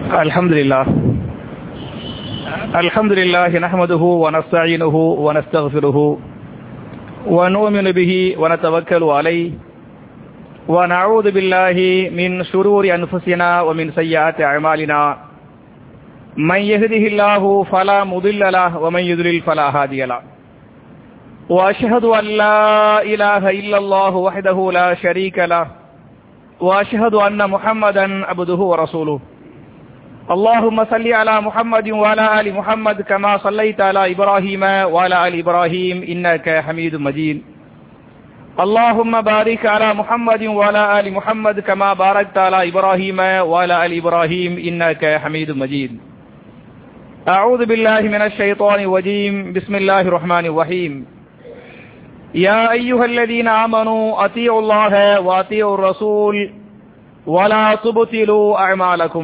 الحمد لله الحمد لله نحمده ونستعينه ونستغفره ونؤمن به ونتوكل عليه ونعوذ بالله من شرور أنفسنا ومن سيئات أعمالنا من يهده الله فلا مضل له ومن يضلل فلا هادي له وأشهد أن لا إله إلا الله وحده لا شريك له وأشهد أن محمدا عبده ورسوله اللهم صل على محمد وعلى آل محمد كما صليت على إبراهيم وعلى آل إبراهيم إنك حميد مجيد اللهم بارك على محمد وعلى آل محمد كما باركت على إبراهيم وعلى آل إبراهيم إنك حميد مجيد أعوذ بالله من الشيطان الرجيم بسم الله الرحمن الرحيم يا أيها الذين آمنوا أطيعوا الله وأطيعوا الرسول ولا تبطلوا أعمالكم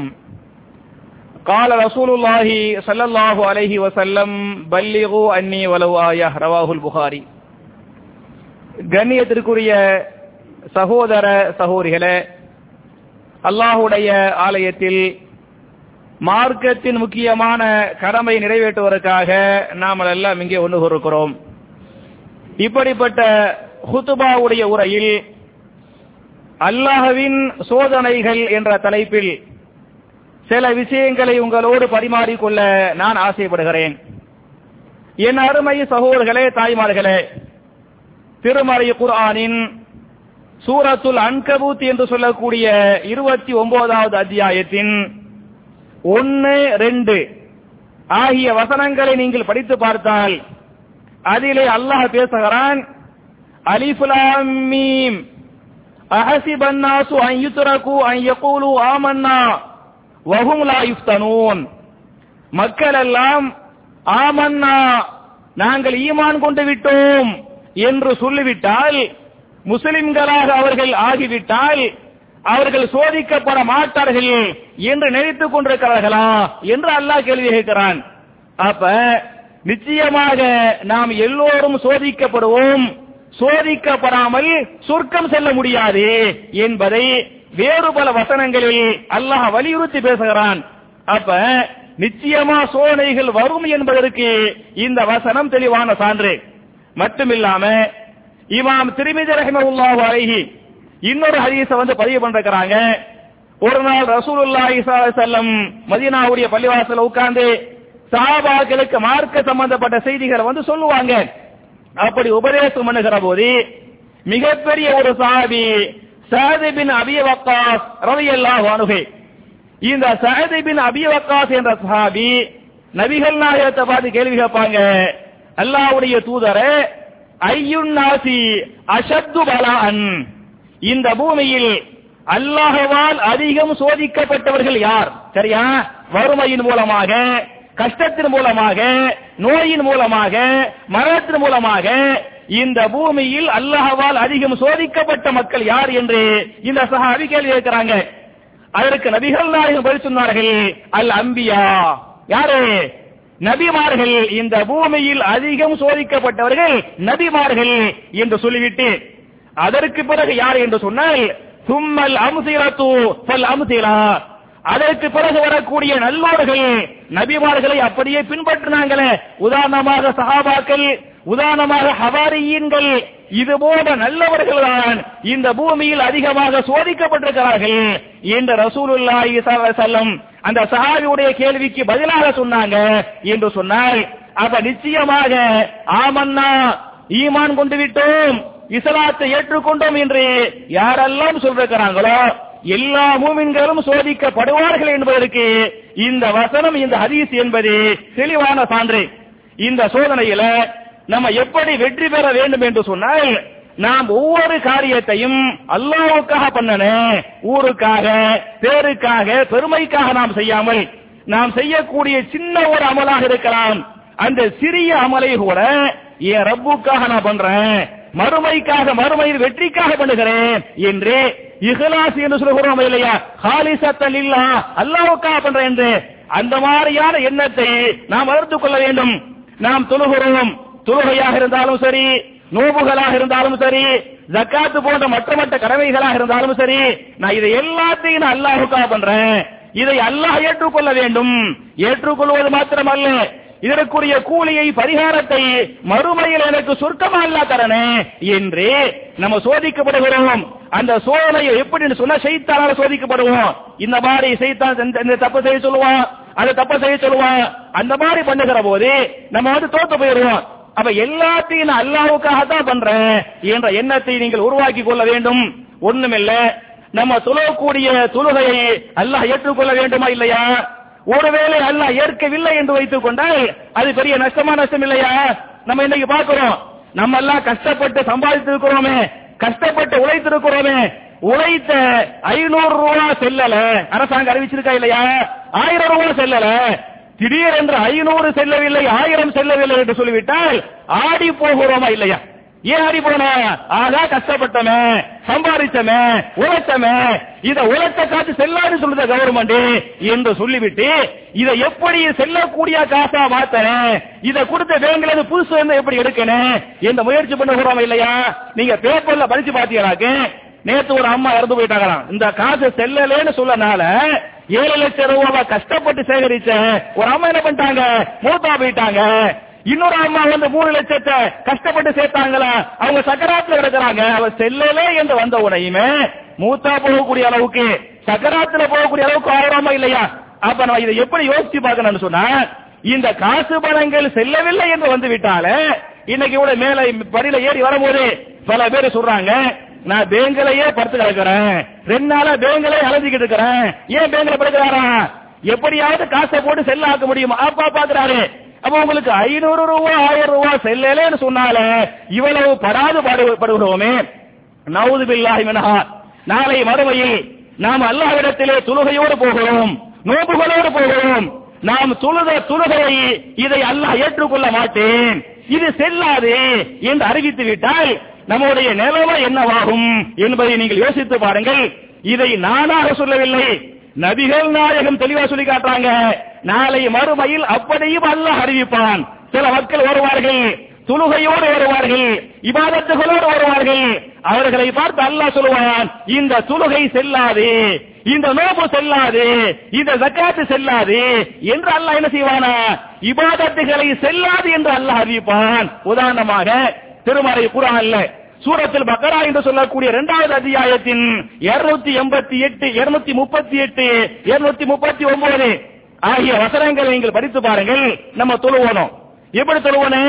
قال رسول الله صلى الله عليه وسلم بلغوا أني ولو آية رواه البخاري கண்ணியத்திற்குரிய சகோதர சகோதரிகளே அல்லாஹுடைய ஆலயத்தில் மார்க்கத்தின் முக்கியமான கடமை நிறைவேற்றுவதற்காக நாம் எல்லாம் இங்கே ஒன்று கூறுகிறோம் இப்படிப்பட்ட ஹுத்துபாவுடைய உரையில் அல்லாஹவின் சோதனைகள் என்ற தலைப்பில் சில விஷயங்களை உங்களோடு பரிமாறிக்கொள்ள நான் ஆசைப்படுகிறேன் என் அருமை சகோதரர்களே தாய்மார்களே திருமறை குர்ஆனின் சூரத்துல் அன்கபூத் என்று சொல்லக்கூடிய இருபத்தி ஒன்பதாவது அத்தியாயத்தின் ஒன்னு ரெண்டு ஆகிய வசனங்களை நீங்கள் படித்து பார்த்தால் அதிலே அல்லாஹ் பேசுகிறான் அலிஃபுலாம் மீம் அஹசிப الناس ان يتركوا ان يقولوا آمنا وهم لا يفتنون மக்கள் எல்லாம் ஆமன்னா நாங்கள் ஈமான் கொண்டு விட்டோம் என்று சொல்லிவிட்டால் முஸ்லிம்களாக அவர்கள் ஆகிவிட்டால் அவர்கள் சோதிக்கப்பட மாட்டார்கள் என்று நினைத்துக் கொண்டிருக்கிறார்களா என்று அல்லாஹ் கேள்வி கேட்கிறான் அப்ப நிச்சயமாக நாம் எல்லோரும் சோதிக்கப்படுவோம் சோதிக்கப்படாமல் சொர்க்கம் செல்ல முடியாது என்பதை வேறு பல வசனங்களில் அல்லாஹ் வலியுறுத்தி பேசுகிறான் அப்ப நிச்சயமா சோதனைகள் வரும் என்பதற்கு இந்த வசனம் தெளிவான சான்று மட்டுமில்லாம இமாம் திருமிதி ரஹிமஹுல்லாஹு அலைஹி இன்னொரு ஹதீஸ வந்து பதிவு பண்றாங்க ஒரு நாள் ரசூலுல்லாஹி ஸல்லல்லாஹு மதீனாவுடைய பள்ளிவாசல்ல உட்கார்ந்து சஹாபாக்களுக்கு மார்க்க சம்பந்தப்பட்ட செய்திகளை வந்து சொல்லுவாங்க அப்படி உபதேசம் பண்ணுகிற போது மிகப்பெரிய ஒரு சாபி சஹது பின் அபி வக்காஸ் ரலியல்லாஹு அன்ஹு இந்த சஹது பின் அபி வக்காஸ் என்ற சஹாபி நபிகள் நாயகத்தை பார்த்து கேள்வி கேட்பாங்க அல்லாஹ்வுடைய தூதரே ஐயுன் நாசி அஷத்து பலான் இந்த பூமியில் அல்லாஹவால் அதிகம் சோதிக்கப்பட்டவர்கள் யார் சரியா வறுமையின் மூலமாக கஷ்டத்தின் மூலமாக நோயின் மூலமாக மரணத்தின் மூலமாக இந்த பூமியில் அல்லாஹவால் அதிகம் சோதிக்கப்பட்ட மக்கள் யார் என்று இந்த சஹாபி கேள்வி கேட்கிறாங்க அதற்கு நபிகள் நாயகம் பதில் சொன்னார்கள் அல் அம்பியா யாரு நபிமார்கள் இந்த பூமியில் அதிகம் சோதிக்கப்பட்டவர்கள் நபிமார்கள் என்று சொல்லிவிட்டு அதற்கு பிறகு யார் என்று சொன்னால் சும்மல் அம்சிலத்து பல் அம்சிலா அதற்கு பிறகு வரக்கூடிய நல்லோர்கள் நபிமார்களை அப்படியே பின்பற்றினாங்களே உதாரணமாக சஹாபாக்கள் உதாரணமாக ஹவாரியீன்கள் இது போன்ற நல்லவர்கள் தான் இந்த பூமியில் அதிகமாக சோதிக்கப்பட்டிருக்கிறார்கள் என்று ரசூலுல்லாஹி செல்லம் அந்த சஹாபியுடைய கேள்விக்கு பதிலாக சொன்னாங்க என்று சொன்னால் அப்ப நிச்சயமாக ஆமன்னா ஈமான் கொண்டு விட்டோம் இஸ்லாத்தை ஏற்றுக்கொண்டோம் என்று யாரெல்லாம் சொல்றாங்களோ எல்லா மூமின்களும் சோதிக்கப்படுவார்கள் என்பதற்கு இந்த வசனம் இந்த ஹதீஸ் என்பது தெளிவான சான்று இந்த சோதனையில நம்ம எப்படி வெற்றி பெற வேண்டும் என்று சொன்னால் நாம் ஒவ்வொரு காரியத்தையும் அல்லாவுக்காக பண்ணணும் ஊருக்காக பேருக்காக பெருமைக்காக நாம் செய்யாமல் நாம் செய்யக்கூடிய சின்ன ஒரு அமலாக இருக்கலாம் அந்த சிறிய அமலை கூட என் ரப்புக்காக நான் பண்றேன் மறுமைக்காக மறுமையில் வெற்றிக்காக பண்ணுகிறேன் என்று இஹ்லாஸ் என்று சொல்கிறோம் இல்லையா ஹாலிசத்தல் இல்லா அல்லாவுக்காக பண்றேன் என்று அந்த மாதிரியான எண்ணத்தை நாம் வளர்த்துக் கொள்ள வேண்டும் நாம் தொழுகிறோம் தொழுகையாக இருந்தாலும் சரி நோபுகளாக இருந்தாலும் சரி ஜக்காத்து போன்ற மற்ற மற்ற கடமைகளாக இருந்தாலும் சரி நான் இதை எல்லாத்தையும் நான் அல்லாஹுக்காக பண்றேன் இதை அல்லாஹ் ஏற்றுக்கொள்ள வேண்டும் ஏற்றுக்கொள்வது மாத்திரமல்ல இதற்குரிய கூலியை பரிகாரத்தை மறுமையில் எனக்கு சொர்க்கமா அல்லா தரனே என்று நம்ம சோதிக்கப்படுகிறோம் அந்த சோதனையை எப்படின்னு சொன்னா செய்தானால சோதிக்கப்படுவோம் இந்த மாதிரி செய்தான் இந்த- இந்த தப்பு செய்ய சொல்லுவான் அந்த தப்ப செய்ய சொல்லுவான் அந்த மாதிரி பண்ணுகிற போது நம்ம வந்து தோத்து போயிடுவோம் அப்ப எல்லாத்தையும் நான் அல்லாவுக்காக தான் பண்றேன் என்ற எண்ணத்தை நீங்கள் உருவாக்கி கொள்ள வேண்டும் ஒண்ணுமில்ல நம்ம தொழக்கூடிய தொழுகையை அல்லாஹ் ஏற்றுக்கொள்ள வேண்டுமா இல்லையா ஒருவேளை அல்லாஹ் ஏற்கவில்லை என்று வைத்துக் கொண்டால் அது பெரிய நஷ்டமா நஷ்டம் இல்லையா நம்ம இன்னைக்கு பார்க்கிறோம் நம்ம எல்லாம் கஷ்டப்பட்டு சம்பாதித்திருக்கிறோமே கஷ்டப்பட்டு உழைத்திருக்கிறோமே உழைத்த ஐநூறு ரூபாய் செல்லல அரசாங்கம் அறிவிச்சிருக்கா இல்லையா ஆயிரம் ரூபாய் செல்லல திடீரென்று ஐநூறு செல்லவில்லை ஆயிரம் செல்லவில்லை என்று சொல்லிவிட்டால் ஆடி போகிறோமா இல்லையா ஏன் ஆடி போன ஆகா கஷ்டப்பட்டமே சம்பாதிச்சமே உழைச்சமே இத உழைச்ச காசு செல்லாது சொல்லுத கவர்மெண்ட் என்று சொல்லிவிட்டு இதை எப்படி செல்லக்கூடிய காசா மாத்தனேன் இத கொடுத்த பேங்க்ல இருந்து புதுசு வந்து எப்படி எடுக்கணும் இந்த முயற்சி பண்ண போறோம் இல்லையா நீங்க பேப்பர்ல படிச்சு பாத்தீங்களாக்கு நேத்து ஒரு அம்மா இறந்து போயிட்டாங்களாம் இந்த காசு செல்லலேன்னு சொல்லனால ஏழு லட்சம் ரூபாய் கஷ்டப்பட்டு சேகரிச்ச ஒரு அம்மா என்ன பண்ணிட்டாங்க மூத்தா போயிட்டாங்க இன்னொரு அம்மா வந்து மூணு லட்சத்தை கஷ்டப்பட்டு சேர்த்தாங்களா அவங்க சக்கராத்துல கிடக்குறாங்க அவ செல்லலே என்று வந்த உடனேயுமே மூத்தா போகக்கூடிய அளவுக்கு சக்கராத்துல போகக்கூடிய அளவுக்கு ஆயிரமா இல்லையா அப்ப நம்ம இதை எப்படி யோசிச்சு பார்க்கணும்னு சொன்னா இந்த காசு பணங்கள் செல்லவில்லை என்று வந்து விட்டாலே இன்னைக்கு இவ்வளவு மேல படியில ஏறி வரும்போது பல பேர் சொல்றாங்க நான் பேங்கிலேயே படுத்து கிடக்குறேன் ரெண்டு நாளா பேங்கிலே அலைஞ்சிக்கிட்டு இருக்கிறேன் ஏன் பேங்க்ல படுக்கிறாரா எப்படியாவது காசை போட்டு செல்ல ஆக்க முடியுமா அப்பா பாக்குறாரு அப்ப உங்களுக்கு ஐநூறு ரூபாய் ஆயிரம் ரூபாய் செல்லலேன்னு சொன்னால இவ்வளவு படாது பாடு- படுகிறோமே நவுது பில்லாஹி மினஹா நாளை மறுமையில் நாம் அல்லாஹ்விடத்திலே தொழுகையோடு போகிறோம் நோம்புகளோடு போகிறோம் நாம் தொழுத தொழுகையை இதை அல்லாஹ் ஏற்றுக்கொள்ள மாட்டேன் இது செல்லாது என்று அறிவித்து விட்டால் நம்முடைய நிலைமை என்னவாகும் என்பதை நீங்கள் யோசித்து பாருங்கள் இதை நானாக சொல்லவில்லை நபிகள் நாயகம் தெளிவா சொல்லி காட்டுறாங்க நாளை மறுமையில் அப்படியும் அல்லாஹ் அறிவிப்பான் சில மக்கள் வருவார்கள் தொழுகையோடு வருவார்கள் இபாதத்துகளோடு வருவார்கள் அவர்களை பார்த்து அல்லாஹ் சொல்லுவான் இந்த தொழுகை செல்லாது இந்த நோபு செல்லாது இந்த ஜக்காத்து செல்லாது என்று அல்லாஹ் என்ன செய்வானா இபாதத்துகளை செல்லாது என்று அல்லாஹ் அறிவிப்பான் உதாரணமாக திருமறை குரான்ல சூரத்தில் பக்கரா என்று சொல்லக்கூடிய இரண்டாவது அத்தியாயத்தின் இருநூத்தி எண்பத்தி எட்டு இருநூத்தி முப்பத்தி எட்டு இருநூத்தி முப்பத்தி ஒன்பது ஆகிய வசனங்களை நீங்கள் படித்து பாருங்கள் நம்ம தொழுவணும் எப்படி தொழுவனே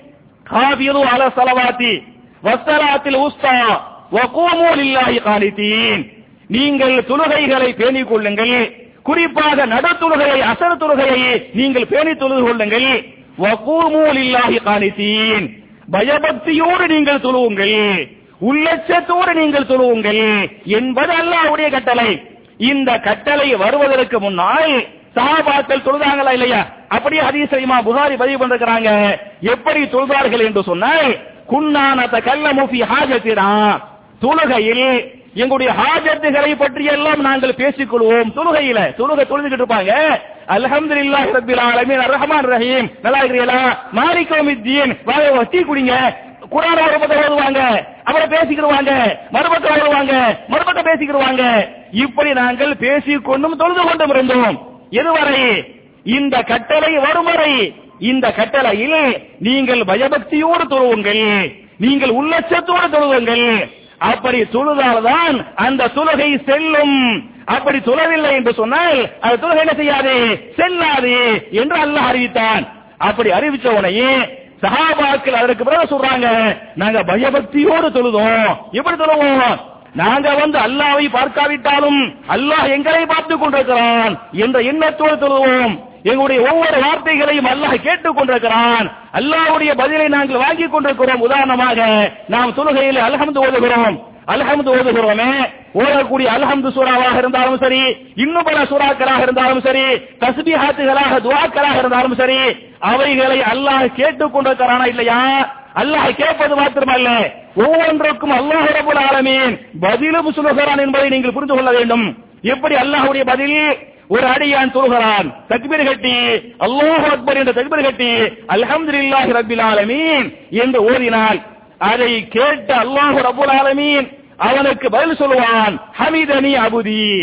காபியது அல சலவாத்தி வஸ்தலாத்தில் உஸ்தா வகூமு லில்லாஹி காலித்தீன் நீங்கள் தொழுகைகளை பேணிக் கொள்ளுங்கள் குறிப்பாக நடு தொழுகையை அசர் தொழுகையை நீங்கள் பேணி தொழுது கொள்ளுங்கள் வகூமு லில்லாஹி காலித்தீன் பயபக்தியோடு நீங்கள் தொழுவுங்கள் உள்ளச்சத்தோடு நீங்கள் தொழுவுங்கள் என்பது அல்லாஹ்வுடைய கட்டளை இந்த கட்டளை வருவதற்கு முன்னால் சஹாபாக்கள் தொழுதாங்களா இல்லையா அப்படியே ஹதீஸ் இமா புகாரி பதிவு பண்ணிருக்கிறாங்க எப்படி தொழுதார்கள் என்று சொன்னால் குன்னான தகல்லமு ஃபி ஹாஜத்தினா தொழுகையில் எங்களுடைய ஹாஜத்துகளை பற்றி எல்லாம் நாங்கள் பேசிக் கொள்வோம் தொழுகையில தொழுகை தொழுதுகிட்டு இருப்பாங்க அல்ஹம்துலில்லாஹி ரப்பில் ஆலமீன் அர்ரஹ்மான் ரஹீம் நல்லா இருக்கிறீங்களா மாலிக் யௌமித்தீன் வாங்க டீ குடிங்க குரான ஒரு பக்கம் ஓதுவாங்க அப்புறம் பேசிக்கிடுவாங்க மறுபக்கம் ஓதுவாங்க மறுபக்கம் பேசிக்கிடுவாங்க இப்படி நாங்கள் பேசிக் கொண்டும் தொழுது கொண்டும் இருந்தோம் எதுவரை இந்த கட்டளை வரும் வரை இந்த கட்டளையில் நீங்கள் பயபக்தியோடு தொழுவுங்கள் நீங்கள் உள்ளச்சத்தோடு தொழுவுங்கள் அப்படி தொழுதால்தான் அந்த தொழுகை செல்லும் அப்படி தொழவில்லை என்று சொன்னால் அது தொழுகை என்ன செய்யாது செல்லாது என்று அல்லாஹ் அறிவித்தான் அப்படி அறிவிச்ச உடனே சஹாபாக்கள் அதற்கு பிறகு சொல்றாங்க நாங்க பயபக்தியோடு தொழுதோம் எப்படி தொழுவோம் நாங்க வந்து அல்லாவை பார்க்காவிட்டாலும் அல்லாஹ் எங்களை பார்த்துக் கொண்டிருக்கிறான் என்ற எண்ணத்தோடு தொழுவோம் எங்களுடைய ஒவ்வொரு வார்த்தைகளையும் அல்லாஹ் கேட்டுக் கொண்டிருக்கிறான் அல்லாஹ்வுடைய பதிலை நாங்கள் வாங்கிக் கொண்டிருக்கிறோம் உதாரணமாக நாம் தொழுகையில் அல்ஹம்து ஓதுகிறோம் அல்ஹம்து ஓதுகிறோமே ஓதக்கூடிய அல்ஹம்து சூறாவாக இருந்தாலும் சரி இன்னும் பல சூறாக்களாக இருந்தாலும் சரி தஸ்பீஹாத்துகளாக துவாக்களாக இருந்தாலும் சரி அவைகளை அல்லாஹ் கேட்டுக் கொண்டிருக்கிறானா இல்லையா அல்லாஹ் கேட்பது மாத்திரமல்ல ஒவ்வொன்றுக்கும் அல்லாஹ் ரபுல் ஆலமீன் பதிலும் சொல்லுகிறான் என்பதை நீங்கள் புரிந்து கொள்ள வேண்டும் எப்படி அல்லாஹ்வுடைய பதில் ஒரு அடியான் தொழுகிறான் தக்பீர் கட்டி அல்லாஹ் அக்பர் என்ற தக்பீர் கட்டி அல்ஹம்துலில்லாஹி ரப்பில் ஆலமீன் என்று ஓதினான் அதை கேட்ட அல்லாஹ் ரபுல் ஆலமீன் அவனுக்கு பதில் சொல்லுவான் ஹமிதனி அபுதி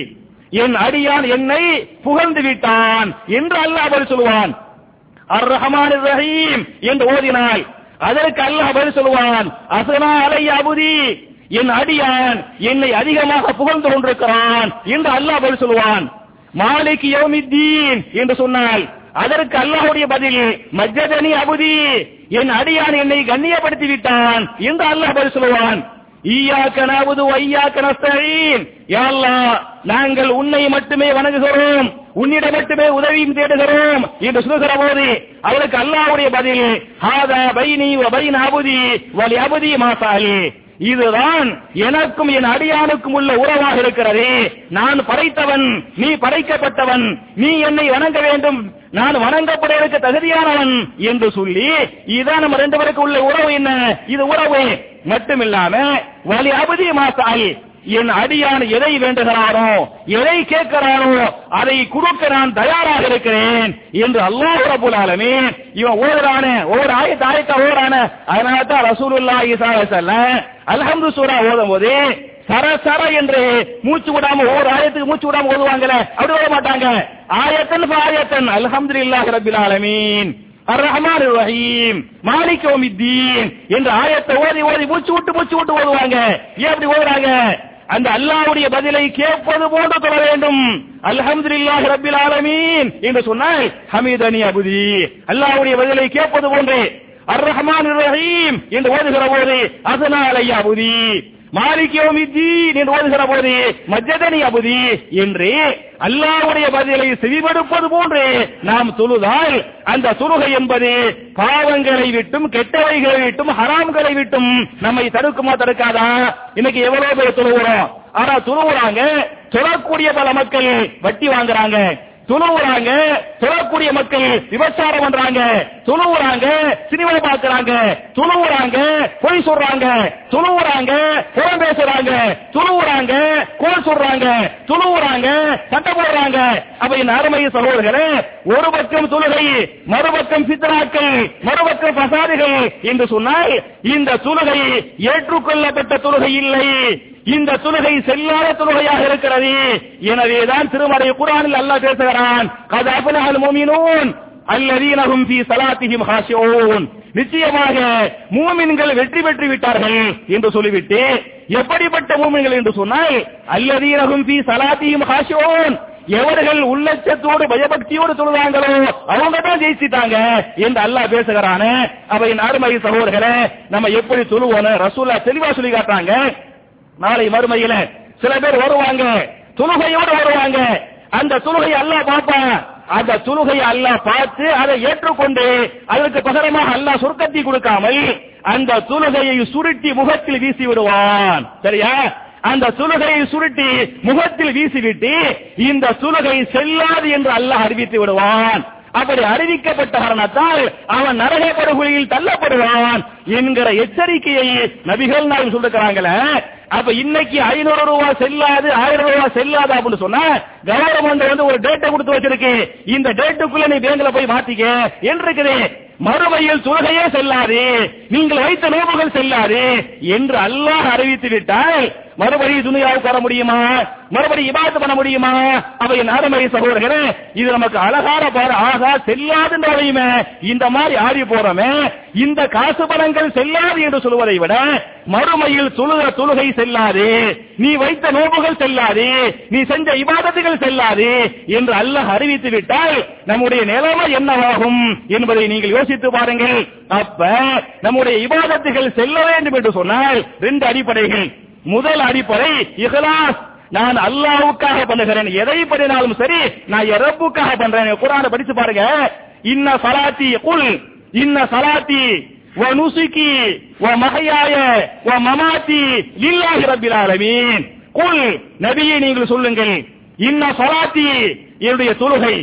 என் அடியான் என்னை புகழ்ந்து விட்டான் என்று அல்லாஹ் பதில் சொல்லுவான் அர் ரஹ்மான் ரஹீம் என்று ஓதினாய் அதற்கு அல்லாஹ் பதில் சொல்லுவான் அசனா அலை அபுதி என் அடியான் என்னை அதிகமாக புகழ்ந்து கொண்டிருக்கிறான் என்று அல்லாஹ் பதில் சொல்லுவான் மாலிக் யௌமித்தீன் என்று சொன்னால் அதற்கு அல்லாஹ்வுடைய பதில் மஜ்ஜதனி அபுதி என் அடியான் என்னை கண்ணியப்படுத்தி விட்டான் என்று அல்லாஹ் பதில் சொல்லுவான் ஈயாக்க நபுது ஐயாக்க நஸ்தஈன் யா அல்லாஹ் நாங்கள் உன்னை மட்டுமே வணங்குகிறோம் உன்னிடம் மட்டுமே உதவியும் தேடுகிறோம் என்று சொல்லுகிற போது அவளுக்கு அல்லாஹ்வுடைய பதில் ஹாதா பைனி வ பைன அபுதி வலி அபுதி மாசாலி இதுதான் எனக்கும் என் அடியானுக்கும் உள்ள உறவாக இருக்கிறது நான் படைத்தவன் நீ படைக்கப்பட்டவன் நீ என்னை வணங்க வேண்டும் நான் வணங்கப்படுவதற்கு தகுதியானவன் என்று சொல்லி இதான் நம்ம ரெண்டு பேருக்கு உள்ள உறவு என்ன இது உறவு மட்டுமில்லாம வலி அபதி மாசாய் என் அடியான் எதை வேண்டுகிறானோ எதை கேட்கிறானோ அதை கொடுக்க நான் தயாராக இருக்கிறேன் என்று அல்லாஹ் ரபுல் ஆலமீன் இவன் ஓடுறான ஒவ்வொரு ஆயத்த ஆயத்த ஓடுறான அதனால தான் ரசூலுல்லாஹி ஸல்லல்லாஹு அலைஹி வஸல்லம் அல்ஹம்து சூரா ஓதும் போது சர சர என்று மூச்சு விடாம ஒவ்வொரு ஆயத்துக்கு மூச்சு விடாம ஓதுவாங்கல அப்படி ஓட மாட்டாங்க ஆயத்தன் ஆயத்தன் அல்ஹம்துலில்லாஹி ரப்பில் ஆலமீன் அர் ரஹ்மான் ரஹீம் மாலிக் யௌமித்தீன் என்ற ஆயத்தை ஓதி ஓதி மூச்சு விட்டு மூச்சு விட்டு ஓதுவாங்க ஏன் அப்படி ஓதுறாங்க அந்த அல்லாஹ்வுடைய பதிலை கேட்பது போன்று தொழ வேண்டும் அல்ஹம்துலில்லாஹி ரப்பில் ஆலமீன் என்று சொன்னால் ஹமீதனி அபுதி அல்லாஹ்வுடைய பதிலை கேட்பது போன்று அர் ரஹ்மான் ரஹீம் என்று ஓதுகிற போது அசனா அலையா அபுதி மாலிக் யௌமித்தீன் என்று ஓதுகிற போது மஜ்ஜதனி அபுதி என்று அல்லாஹ்வுடைய பதிலை செவிமடுப்பது போன்று நாம் தொழுதால் அந்த தொழுகை என்பது பாவங்களை விட்டும் கெட்டவைகளை விட்டும் ஹராம்களை விட்டும் நம்மை தடுக்குமா தடுக்காதா இன்னைக்கு எவ்வளவு பேர் தொழுகிறோம் ஆனா தொழுகிறாங்க தொழக்கூடிய பல மக்கள் வட்டி வாங்குறாங்க துணுவுறாங்க தொழக்கூடிய மக்கள் விபச்சாரம் பண்றாங்க துணுவுறாங்க சினிமா பார்க்கறாங்க துணுவுறாங்க பொய் சொல்றாங்க துணுவுறாங்க புறம் பேசுறாங்க துணுவுறாங்க கோல் சொல்றாங்க துணுவுறாங்க சட்டை போடுறாங்க அப்ப என் அருமை சகோதரர்களே ஒரு பக்கம் தொழுகை மறுபக்கம் சித்தனாக்கள் மறுபக்கம் பசாதிகள் என்று சொன்னால் இந்த தொழுகை ஏற்றுக்கொள்ளப்பட்ட தொழுகை இல்லை இந்த தொழுகை செல்லாத தொழுகையாக இருக்கிறது எனவேதான் திருமறை குரானில் அல்லாஹ் பேசுகிறான் கத அபலஹல் முமினூன் அல்லதீனஹும் ஃபீ ஸலாத்திஹிம் ஹாஷிஊன் நிச்சயமாக மூமின்கள் வெற்றி பெற்று விட்டார்கள் என்று சொல்லிவிட்டு எப்படிப்பட்ட மூமின்கள் என்று சொன்னால் அல்லதீனஹும் ஃபீ ஸலாத்திஹிம் ஹாஷிஊன் எவர்கள் உள்ளச்சத்தோடு பயபக்தியோடு சொல்லுவாங்களோ அவங்க தான் ஜெயிச்சிட்டாங்க என்று அல்லாஹ் பேசுகிறானே அவை அருமை சகோதரர்களே நம்ம எப்படி சொல்லுவோம் ரசூல்லா தெளிவா சொல்லி காட்டுறாங்க நாளை மறுமையில சில பேர் வருவாங்க தொழுகையோடு வருவாங்க அந்த தொழுகை அல்லாஹ் பார்ப்பான் அந்த தொழுகையை அல்லாஹ் பார்த்து அதை ஏற்றுக்கொண்டு அதற்கு பகரமாக அல்லாஹ் சொர்க்கத்தை கொடுக்காமல் அந்த தொழுகையை சுருட்டி முகத்தில் வீசி விடுவான் சரியா அந்த சுலுகையை சுருட்டி முகத்தில் வீசிவிட்டு இந்த சுலுகை செல்லாது என்று அல்லாஹ் அறிவித்து விடுவான் அப்படி அறிவிக்கப்பட்ட காரணத்தால் அவன் நரக படுகொலியில் தள்ளப்படுவான் என்கிற எச்சரிக்கையை நபிகள் நாள் சொல்லிருக்கிறாங்களே அப்ப இன்னைக்கு ஐநூறு ரூபாய் செல்லாது ஆயிரம் ரூபாய் செல்லாது அப்படின்னு சொன்னா கவர்மெண்ட் வந்து ஒரு டேட்டை கொடுத்து வச்சிருக்கு இந்த டேட்டுக்குள்ள நீ பேங்க்ல போய் மாத்திக்க என்று இருக்குது மறுமையில் தொழுகையே செல்லாது நீங்கள் வைத்த நோம்புகள் செல்லாது என்று அல்லாஹ் அறிவித்து விட்டால் மறுபடி துணியாவுக்கு வர முடியுமா மறுபடி இபாத்து பண்ண முடியுமா அவை அருமை சகோதரர்களே இது நமக்கு அழகான பாரு ஆகா செல்லாதுன்னு அறையுமே இந்த மாதிரி ஆடி போறோமே இந்த காசு பணங்கள் செல்லாது என்று சொல்வதை விட மறுமையில் தொழுகிற தொழுகை செல்லாது நீ வைத்த நோம்புகள் செல்லாது நீ செஞ்ச இபாதத்துகள் செல்லாது என்று அல்லாஹ் அறிவித்து விட்டால் நம்முடைய நிலைமை என்னவாகும் என்பதை நீங்கள் யோசித்து பாருங்கள் அப்ப நம்முடைய இபாதத்துகள் செல்ல வேண்டும் என்று சொன்னால் ரெண்டு அடிப்படைகள் முதல் அடிப்படை இஹ்லாஸ் நான் அல்லாஹ்வுக்காக பண்ணுகிறேன் எதை பண்ணினாலும் சரி நான் ரப்புக்காக பண்றேன் குர்ஆனை படிச்சு பாருங்க இன்ன சலாத்தி குல் இன்ன சலாத்தி வ நுசுகி வ மஹயாய வ மமாத்தி லில்லாஹி ரப்பில் ஆலமீன் குல் நபியே நீங்கள் சொல்லுங்கள் இன்ன சலாத்தி என்னுடைய தொழுகை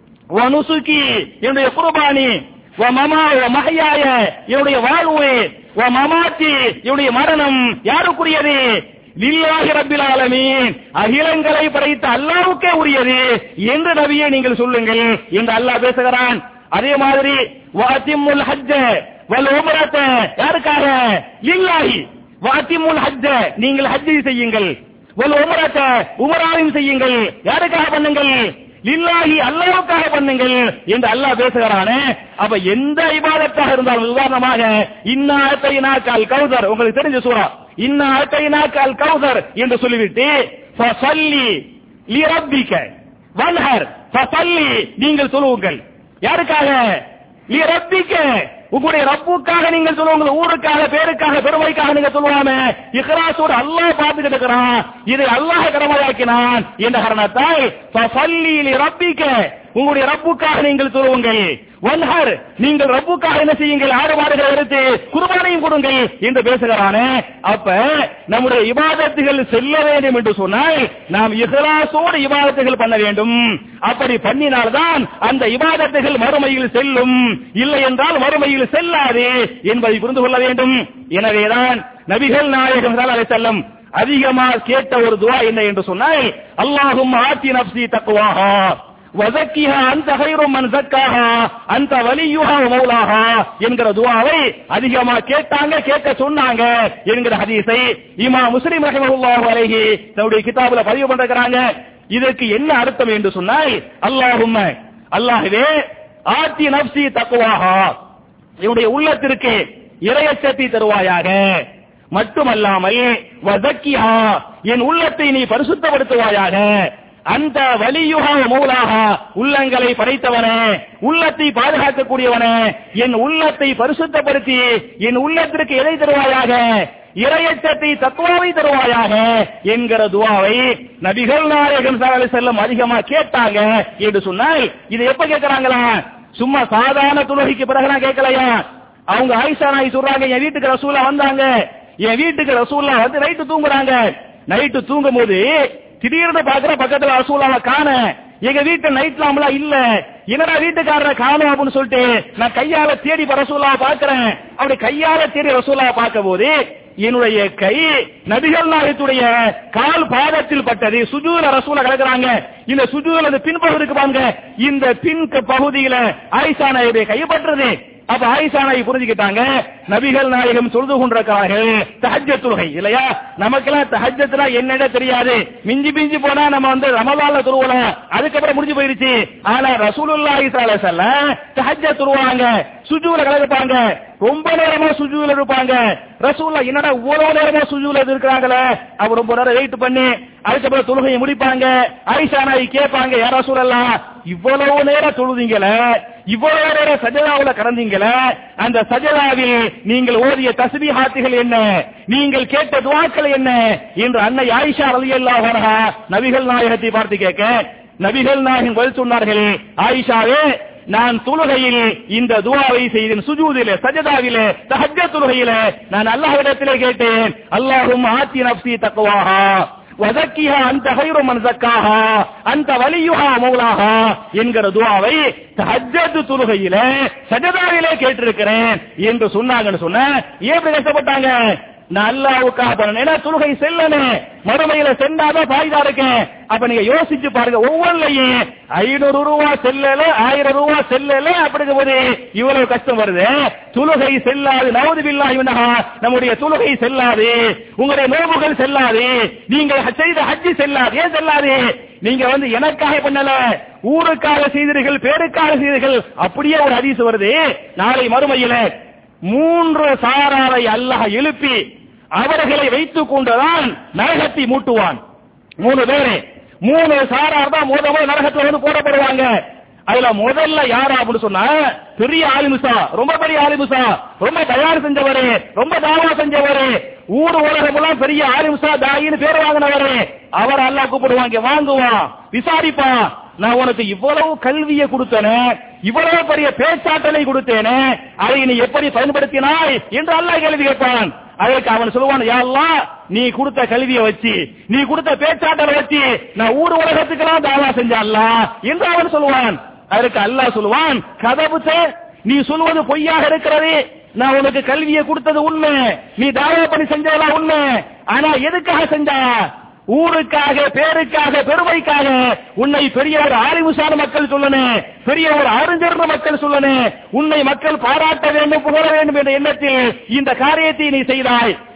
வ நுசுகி என்னுடைய குர்பானி வ மமா வ மஹயாய என்னுடைய வாழ்வு வ மமாத்தி என்னுடைய மரணம் யாருக்குரியது லில்லாஹி ரப்பில் ஆலமீன் அகிலங்களை படைத்த அல்லாஹ்வுக்கே உரியது என்று நபியே நீங்கள் சொல்லுங்கள் என்று அல்லாஹ் பேசுகிறான் அதே மாதிரி வாத்திமுல் ஹஜ்ஜ வல் உம்ரத யாருக்காக லில்லாஹி வாத்திமுல் ஹஜ்ஜ நீங்கள் ஹஜ்ஜை செய்யுங்கள் ஒரு உமரத்த உமராவையும் செய்யுங்கள் யாருக்காக பண்ணுங்கள் லில்லாஹி அல்லாஹ்வுக்காக பண்ணுங்கள் என்று அல்லாஹ் பேசுகிறானே அப்ப எந்த இபாதத்தாக இருந்தாலும் உதாரணமாக இன்னா அத்தைனாக்கால் கௌதர் உங்களுக்கு தெரிஞ்ச சூறா இன்னா அத்தைனாக்கால் கௌதர் என்று சொல்லிவிட்டு ஃபஸல்லி லிரப்பிக வன்ஹர் ஃபஸல்லி நீங்கள் சொல்லுங்கள் யாருக்காக லிரப்பிக உங்களுடைய ரப்புக்காக நீங்கள் சொல்லுவாங்க ஊருக்காக பேருக்காக பெருமைக்காக நீங்க சொல்லுவாம இஹ்லாசோடு அல்லாஹ் பார்த்துக்கிட்டு இருக்கிறான் இது அல்லாஹ் கடமையாக்கினான் என்ற காரணத்தால் ஃபஸல்லி லிரப்பிக உங்களுடைய ரப்புக்காக நீங்கள் சொல்லுங்கள் வன்ஹர் நீங்கள் ரப்புக்காக என்ன செய்யுங்கள் ஆடு மாடுகளை எடுத்து குர்பானையும் கொடுங்கள் என்று பேசுகிறானே அப்ப நம்முடைய இபாதத்துகள் செல்ல வேண்டும் என்று சொன்னால் நாம் இஹ்லாசோடு இபாதத்துகள் பண்ண வேண்டும் அப்படி பண்ணினால்தான் அந்த இபாதத்துகள் மறுமையில் செல்லும் இல்லை என்றால் மறுமையில் செல்லாது என்பதை புரிந்து கொள்ள வேண்டும் எனவேதான் நபிகள் நாயகம் அலை செல்லம் அதிகமாக கேட்ட ஒரு துவா என்ன என்று சொன்னால் அல்லாஹும் ஆத்தி நப்சி தக்குவாஹா வதக்கிஹா அந்த ஹைரும் மன் சக்காஹா அந்த வலியுஹா மௌலாஹா என்கிற துவாவை அதிகமா கேட்டாங்க கேட்க சொன்னாங்க என்கிற ஹதீஸை இமா முஸ்லிம் ரஹிமஹுல்லாஹு அலைஹி தன்னுடைய கிதாபுல பதிவு பண்றாங்க இதற்கு என்ன அர்த்தம் என்று சொன்னால் அல்லாஹும்ம அல்லாஹ்வே ஆத்தி நப்சி தக்குவாஹா என்னுடைய உள்ளத்திற்கு இரையச்சத்தை தருவாயாக மட்டுமல்லாமல் வதக்கிஹா என் உள்ளத்தை நீ பரிசுத்தப்படுத்துவாயாக அந்த வலியுகா மூலாக உள்ளங்களை படைத்தவனே உள்ளத்தை பாதுகாக்கக்கூடியவனே என் உள்ளத்தை பரிசுத்தப்படுத்தி என் உள்ளத்திற்கு எதை தருவாயாக இரையச்சத்தை தத்துவாவை தருவாயாக என்கிற துவாவை நபிகள் நாயகம் சாலை செல்லம் அதிகமா கேட்டாங்க என்று சொன்னால் இது எப்ப கேட்கிறாங்களா சும்மா சாதாரண துலகிக்கு பிறகுலாம் கேட்கலையா அவங்க ஆயிஷா நாய் சொல்றாங்க என் வீட்டுக்கு ரசூலா வந்தாங்க என் வீட்டுக்கு ரசூல்லா வந்து நைட்டு தூங்குறாங்க நைட்டு தூங்கும் போது திடீர்னு பாக்குற பக்கத்துல ரசூலாவை காண எங்க வீட்டு நைட் லாம்லாம் இல்ல என்னடா வீட்டுக்காரரை காணும் அப்படின்னு சொல்லிட்டு நான் கையால தேடி ரசூலா பாக்குறேன் அப்படி கையால தேடி ரசூலா பார்க்க போது என்னுடைய கை நபிகள் நாயத்துடைய கால் பாதத்தில் பட்டது சுஜூல ரசூல கலக்குறாங்க இந்த சுஜூல அந்த பின்பகுதிக்கு பாருங்க இந்த பின் பகுதியில ஆயிஷா நாயுடைய கைப்பற்றது அப்ப ஆயிஷா நாய் புரிஞ்சுக்கிட்டாங்க நபிகள் நாயகம் தொழுது கொண்டிருக்கிறார்கள் தஹஜ்ஜ தொழுகை இல்லையா நமக்கெல்லாம் தஹஜ்ஜத்னா என்னடே தெரியாது மிஞ்சி மிஞ்சி போனா நம்ம வந்து ரமலான்ல தொழுவலாம் அதுக்கப்புறம் முடிஞ்சு போயிருச்சு ஆனா ரசூலுல்லாஹி ஸல்லல்லாஹு அலைஹி வஸல்லம் தஹஜ்ஜ தொழுவாங்க சுஜூல கலப்பாங்க ரொம்ப நேரமா சுஜூல இருப்பாங்க ரசூல்லா என்னடா இவ்வளவு நேரமா சுஜூல இருக்கிறாங்களே அவர் ரொம்ப நேரம் வெயிட் பண்ணி அதுக்கப்புறம் தொழுகையை முடிப்பாங்க ஆயிஷா நாய் கேட்பாங்க யார் ரசூலல்லா இவ்வளவு நேரம் தொழுதீங்களே இவ்வளவு நேரம் சஜதாவுல கடந்தீங்களே அந்த சஜதாவில் நீங்கள் ஓதிய தஸ்பீஹாத்துகள் என்ன நீங்கள் கேட்ட துவாக்கள் என்ன என்று அன்னை ஆயிஷா ரலியல்லாஹு அன்ஹா நபிகள் நாயகத்தை பார்த்து கேட்க நபிகள் நாயகம் பதில் சொன்னார்கள் ஆயிஷாவே நான் தொழுகையில் இந்த துவாவை செய்தேன் சுஜூதிலே சஜதாவிலே தஹஜ்ஜ தொழுகையிலே நான் அல்லாஹ்விடத்திலே கேட்டேன் அல்லாஹும் ஆத்தி நப்சி தக்குவாஹா வதக்கிஹா அந்த ஹைரு மன் சக்காஹா அந்த வலியுஹா மௌலாஹா என்கிற துவாவை தஹஜ்ஜத் தொழுகையிலே சஜதாவிலே கேட்டிருக்கிறேன் என்று சொன்னாங்கன்னு சொன்ன ஏன் இப்படி கஷ்டப்பட்டாங்க நான் அல்லாவுக்காக பண்ணணும் ஏன்னா தொழுகை செல்லனே மறுமையில சென்றாதான் பாய்தா இருக்கேன் அப்ப நீங்க யோசிச்சு பாருங்க ஒவ்வொன்றையும் ஐநூறு ரூபா செல்லல ஆயிரம் ரூபா செல்லல அப்படிங்கும் போது இவ்வளவு கஷ்டம் வருது தொழுகை செல்லாது நவது பில்லா இவனஹா நம்முடைய தொழுகை செல்லாது உங்களுடைய நோவுகள் செல்லாது நீங்க செய்த ஹஜ்ஜி செல்லாது ஏன் செல்லாது நீங்க வந்து எனக்காக பண்ணல ஊருக்காக செய்தீர்கள் பேருக்காக செய்தீர்கள் அப்படியே ஒரு ஹதீஸ் வருது நாளை மறுமையில மூன்று சாராரை அல்லாஹ் எழுப்பி அவர்களை வைத்துக் கொண்டுதான் நரகத்தை மூட்டுவான் மூணு பேரு மூணு சாரார் தான் முத முதல் நரகத்துல வந்து போடப்படுவாங்க அதுல முதல்ல யாரா அப்படின்னு சொன்னா பெரிய ஆலிமுசா ரொம்ப பெரிய ஆலிமுசா ரொம்ப தயார் செஞ்சவரு ரொம்ப தாவா செஞ்சவரு ஊர் உலகம் எல்லாம் பெரிய ஆலிமுசா தாயின்னு பேர் வாங்கினவரு அவர் அல்லாஹ் கூப்பிடுவாங்க வாங்குவான் விசாரிப்பான் நான் உனக்கு இவ்வளவு கல்வியை கொடுத்தேனே இவ்வளவு பெரிய பேச்சாற்றலை கொடுத்தேனே அதை நீ எப்படி பயன்படுத்தினாய் என்று அல்லாஹ் கேள்வி கேட்பான் அதற்கு அவன் சொல்லுவான் யா அல்லாஹ் நீ கொடுத்த கல்வியை வச்சு நீ கொடுத்த பேச்சாற்றலை வச்சு நான் ஊர் உலகத்துக்கெல்லாம் தாவா செஞ்சல்ல என்று அவன் சொல்லுவான் அதற்கு அல்லாஹ் சொல்லுவான் கதவுச்ச நீ சொல்வது பொய்யாக இருக்கிறது நான் உனக்கு கல்வியை கொடுத்தது உண்மை நீ தாவா பண்ணி செஞ்சதெல்லாம் உண்மை ஆனா எதுக்காக செஞ்சா ஊருக்காக பேருக்காக பெருமைக்காக உன்னை பெரிய ஒரு அறிவுசான மக்கள் சொல்லணும் பெரிய ஒரு அறிஞர்ந்த மக்கள் சொல்லணும் உன்னை மக்கள் பாராட்ட வேண்டும் புகழ வேண்டும் என்ற எண்ணத்தில் இந்த காரியத்தை நீ செய்தாய்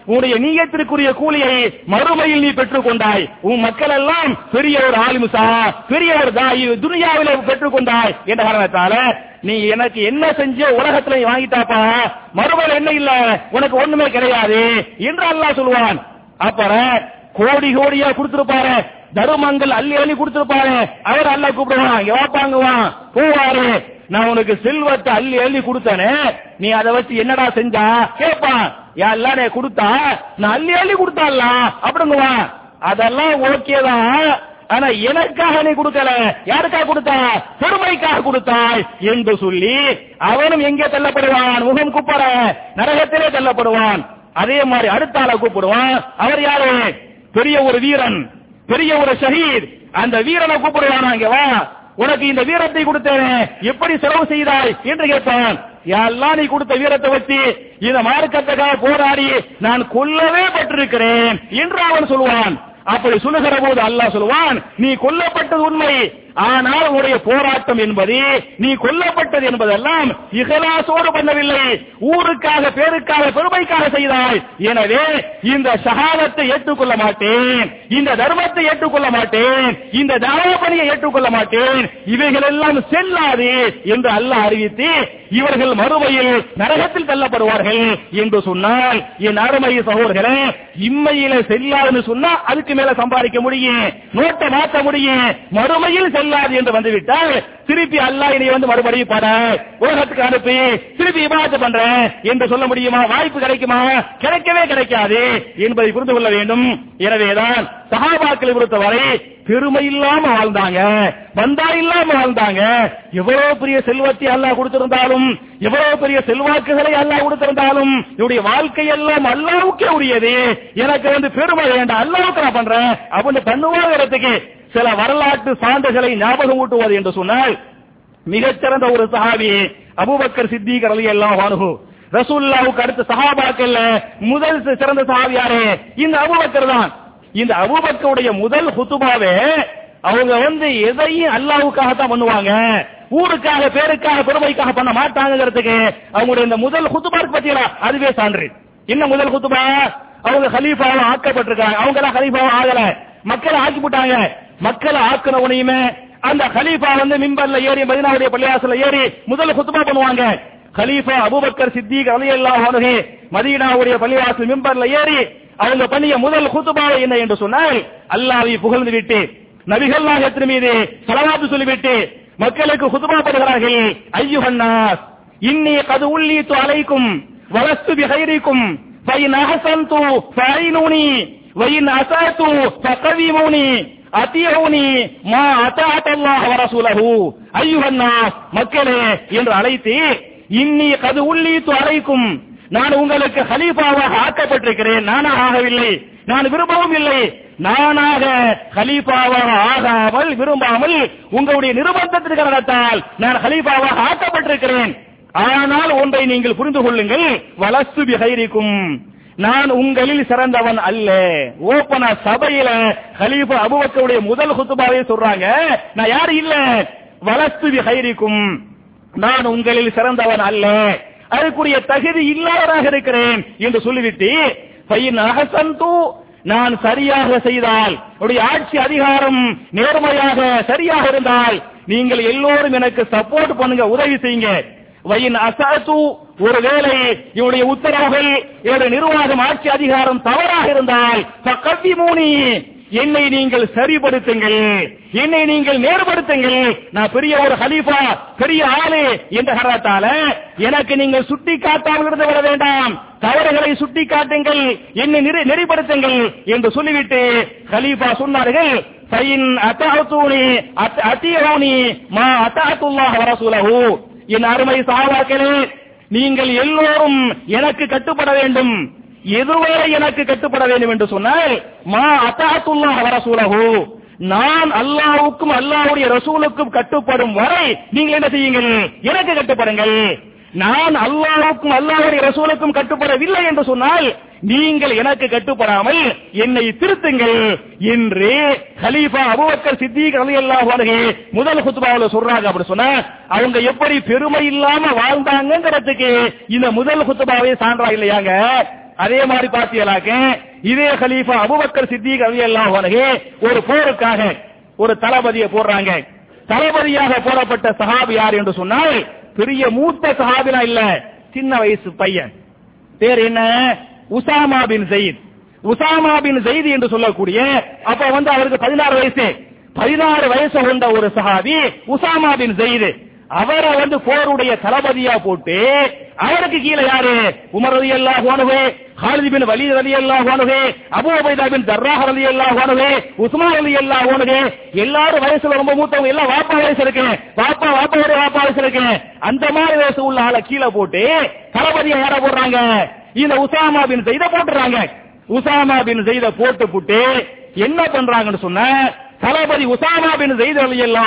உன்னுடைய நீயத்திற்குரிய கூலியை மறுமையில் நீ பெற்றுக் கொண்டாய் உன் மக்கள் எல்லாம் பெரிய ஒரு ஆலிமுசா பெரிய ஒரு தாய் துனியாவிலே பெற்றுக் கொண்டாய் என்ற காரணத்தால நீ எனக்கு என்ன செஞ்ச உலகத்துல நீ வாங்கிட்டாப்பா மறுமையில் என்ன இல்ல உனக்கு ஒண்ணுமே கிடையாது என்று அல்லாஹ் சொல்லுவான் அப்புறம் கோடி கோடியா கொடுத்திருப்பாரு தருமங்கள் அள்ளி அள்ளி கொடுத்திருப்பாரு அவர் அல்ல கூப்பிடுவான் இங்க வாப்பாங்குவான் போவாரு நான் உனக்கு செல்வத்தை அள்ளி அள்ளி கொடுத்தனே நீ அதை வச்சு என்னடா செஞ்சா கேட்பான் யாரெல்லாம் நீ கொடுத்தா நான் அள்ளி அள்ளி கொடுத்தான்ல அப்படிங்குவான் அதெல்லாம் ஓகே தான் ஆனா எனக்காக நீ கொடுக்கல யாருக்காக கொடுத்தா பெருமைக்காக கொடுத்தாய் என்று சொல்லி அவனும் எங்கே தள்ளப்படுவான் முகம் குப்பற நரகத்திலே தள்ளப்படுவான் அதே மாதிரி அடுத்த ஆளை கூப்பிடுவான் அவர் யாரு பெரிய ஒரு வீரன் பெரிய ஒரு ஷஹீத் அந்த வீரனை கூப்பிடுவான் அங்க வா உனக்கு இந்த வீரத்தை கொடுத்தேனே எப்படி செலவு செய்தாய் என்று கேட்பான் யாரெல்லாம் நீ கொடுத்த வீரத்தை வச்சு இந்த மார்க்கத்துக்காக போராடி நான் கொல்லவே பட்டிருக்கிறேன் என்று அவன் சொல்லுவான் அப்படி சொல்லுகிற போது அல்லாஹ் சொல்லுவான் நீ கொல்லப்பட்டது உண்மை ஆனால் உன்னுடைய போராட்டம் என்பது நீ கொல்லப்பட்டது என்பதெல்லாம் இகலாசோடு பண்ணவில்லை ஊருக்காக பேருக்காக பெருமைக்காக செய்தாய் எனவே இந்த ஷஹாதத்தை ஏற்றுக்கொள்ள மாட்டேன் இந்த தர்மத்தை ஏற்றுக்கொள்ள மாட்டேன் இந்த தாவப்பணியை ஏற்றுக்கொள்ள மாட்டேன் இவைகள் எல்லாம் செல்லாது என்று அல்லாஹ் அறிவித்து இவர்கள் மறுமையில் நரகத்தில் தள்ளப்படுவார்கள் என்று சொன்னால் என் அருமை சகோதரர்களே இம்மையில செல்லாதுன்னு சொன்னா அதுக்கு மேல சம்பாதிக்க முடியும் நோட்டை மாற்ற முடியும் மறுமையில் செல்லாது என்று வந்துவிட்டால் திருப்பி அல்லாஹ் இனி வந்து மறுபடியும் பாட உலகத்துக்கு அனுப்பி திருப்பி இபாதத்து பண்றேன் என்று சொல்ல முடியுமா வாய்ப்பு கிடைக்குமா கிடைக்கவே கிடைக்காது என்பதை புரிந்து கொள்ள வேண்டும் எனவேதான் சகாபாக்களை பொறுத்தவரை பெருமை இல்லாம வாழ்ந்தாங்க வந்தா இல்லாம வாழ்ந்தாங்க எவ்வளவு பெரிய செல்வத்தை அல்லாஹ் கொடுத்திருந்தாலும் எவ்வளவு பெரிய செல்வாக்குகளை அல்லாஹ் கொடுத்திருந்தாலும் இவருடைய வாழ்க்கை எல்லாம் அல்லாவுக்கே உரியது எனக்கு வந்து பெருமை வேண்டாம் அல்லாவுக்கு நான் பண்றேன் அப்படின்னு பண்ணுவாங்க இடத்துக்கு சில வரலாற்று சான்றுகளை ஞாபகம் ஊட்டுவது என்று சொன்னால் மிகச்சிறந்த ஒரு சஹாபி அபூபக்கர் சித்திக் ரலியல்லாஹு அன்ஹு ரசூலுல்லாஹ்வுக்கு அடுத்த சஹாபாக்கள்ல முதல் சிறந்த சஹாபி யாரு இந்த அபூபக்கர் தான் இந்த அபூபக்கருடைய முதல் ஹுத்துபாவே அவங்க வந்து எதையும் அல்லாஹ்வுக்காக தான் பண்ணுவாங்க ஊருக்காக பேருக்காக பெருமைக்காக பண்ண மாட்டாங்கிறதுக்கு அவங்களுடைய இந்த முதல் ஹுத்துபாக்கு பத்தியா அதுவே சான்று என்ன முதல் ஹுத்துபா அவங்க ஹலீஃபாவும் ஆக்கப்பட்டிருக்காங்க அவங்க தான் ஹலீஃபாவும் ஆகல மக்களை ஆக்கி போட்டாங்க மக்களை ஆக்கின உனையுமே அந்த ஹலீஃபா வந்து மிம்பர்ல ஏறி மதினாவுடைய பள்ளியாசல ஏறி முதல் குத்துபா பண்ணுவாங்க கலீஃபா அபூபக்கர் சித்திக் ரலியல்லாஹு அன்ஹு மதீனாவுடைய பள்ளிவாசல் மிம்பர்ல ஏறி அவங்க பண்ணிய முதல் குத்துபாவை என்ன என்று சொன்னால் அல்லாஹ்வை புகழ்ந்து விட்டு நபிகள் நாயகத்தின் மீது ஸலவாத்து சொல்லிவிட்டு மக்களுக்கு குத்துபா படுகிறார்கள் ஐயுஹன்னாஸ் இன்னி கது உள்ளீத்து அலைக்கும் வலஸ்து பிஹைரிக்கும் ஃபைன் அஹசன்து ஃபைனூனி وإن أسأتوا فقدموني அத்தியவுனி மா அத்தாத் அல்லாஹ் வரசூலஹு ஐயுஹன் நாஸ் மக்களே என்று அழைத்து இன்னி கது உள்ளீத்து அழைக்கும் நான் உங்களுக்கு ஹலீஃபாவாக ஆக்கப்பட்டிருக்கிறேன் நானாக ஆகவில்லை நான் விரும்பவும் இல்லை நானாக ஹலீஃபாவாக ஆகாமல் விரும்பாமல் உங்களுடைய நிர்பந்தத்திற்கு காரணத்தால் நான் ஹலீஃபாவாக ஆக்கப்பட்டிருக்கிறேன் ஆனால் ஒன்றை நீங்கள் புரிந்து கொள்ளுங்கள் வலஸ்து பிஹைரிக்கும் நான் உங்களில் சிறந்தவன் அல்ல ஓப்பனா சபையில ஹலீஃபா அபுபக்கருடைய முதல் குத்துபாவே சொல்றாங்க நான் யாரு இல்ல வலஸ்து பிஹைரிக்கும் நான் உங்களில் சிறந்தவன் அல்ல அதுக்குரிய தகுதி இல்லாதவராக இருக்கிறேன் என்று சொல்லிவிட்டு பையன் அகசந்து நான் சரியாக செய்தால் உடைய ஆட்சி அதிகாரம் நேர்மையாக சரியாக இருந்தால் நீங்கள் எல்லோரும் எனக்கு சப்போர்ட் பண்ணுங்க உதவி செய்யுங்க வயின் அசாத்து ஒருவேளை இவருடைய உத்தரவுகள் இவருடைய நிர்வாகம் ஆட்சி அதிகாரம் தவறாக இருந்தால் கல்வி மூனி என்னை நீங்கள் சரிபடுத்துங்கள் என்னை நீங்கள் நேர்படுத்துங்கள் நான் பெரிய ஒரு ஹலீஃபா பெரிய ஆளு என்ற காரணத்தால எனக்கு நீங்கள் சுட்டி காட்டாமல் இருந்து வர வேண்டாம் தவறுகளை சுட்டி காட்டுங்கள் என்னை நெறி- நெறிப்படுத்துங்கள் என்று சொல்லிவிட்டு ஹலீஃபா சொன்னார்கள் ஃபைன் அத்தாத்துனி அத்தியவுனி மா அத்தாத்துல்லாஹ் வரசூலஹு என் அருமை சஹாபாக்களே நீங்கள் எல்லோரும் எனக்கு கட்டுப்பட வேண்டும் எதுவரை எனக்கு கட்டுப்பட வேண்டும் என்று சொன்னால் மா அத்தாத்துல்லாஹ் வரசூலஹு நான் அல்லாஹ்வுக்கும் அல்லாஹ்வுடைய ரசூலுக்கும் கட்டுப்படும் வரை நீங்கள் என்ன செய்யுங்கள் எனக்கு கட்டுப்படுங்கள் நான் அல்லாஹ்வுக்கும் அல்லாஹ்வுடைய ரசூலுக்கும் கட்டுப்படவில்லை என்று சொன்னால் நீங்கள் எனக்கு கட்டுப்படாமல் என்னை திருத்துங்கள் என்று கலீஃபா அபூபக்கர் சித்திக் ரலியல்லாஹு அன்ஹு முதல் குத்பாவுல சொல்றாங்க அப்படி சொன்னா அவங்க எப்படி பெருமை இல்லாம வாழ்ந்தாங்கங்கிறதுக்கு இந்த முதல் குத்பாவே சான்றா இல்லையாங்க அதே மாதிரி பார்த்தீங்களாக்க இதே கலீஃபா அபுபக்கர் சித்திக் ரலியல்லாஹு அன்ஹு ஒரு போருக்காக ஒரு தளபதியை போடுறாங்க தளபதியாக போடப்பட்ட சஹாபி யார் என்று சொன்னால் பெரிய மூத்த சஹாபிலாம் இல்ல சின்ன வயசு பையன் பேர் என்ன Usama bin Zaid Usama bin Zaid என்று சொல்லக்கூடிய அப்ப வந்து அவருக்கு பதினாறு வயசு பதினாறு வயசு கொண்ட ஒரு சஹாபி உசாமா பின் ஜெயித் அவரை வந்து போருடைய தளபதியா போட்டு அவருக்கு கீழே யாரு உமர் ரதி அல்லாஹ் அனுகு ஹாலித் பின் வலீத் ரதி அல்லாஹ் அனுகு அபூ உபைதா பின் ஜர்ராஹ் ரதி அல்லாஹ் அனுகு உஸ்மான் ரதி அல்லாஹ் அனுகு எல்லாரும் வயசுல ரொம்ப மூத்தவங்க எல்லாம் வாப்பா வயசு இருக்கு வாப்பா வாப்பாவோட வாப்பா வயசு இருக்கு அந்த மாதிரி வயசு உள்ள ஆளை கீழே போட்டு தளபதியை யார போடுறாங்க இந்த உசாமா பின் செய்த போட்டுறாங்க உசாமா பின் செய்த போட்டு புட்டு என்ன பண்றாங்கன்னு சொன்ன தளபதி உசாமா பின் செய்த எல்லாம்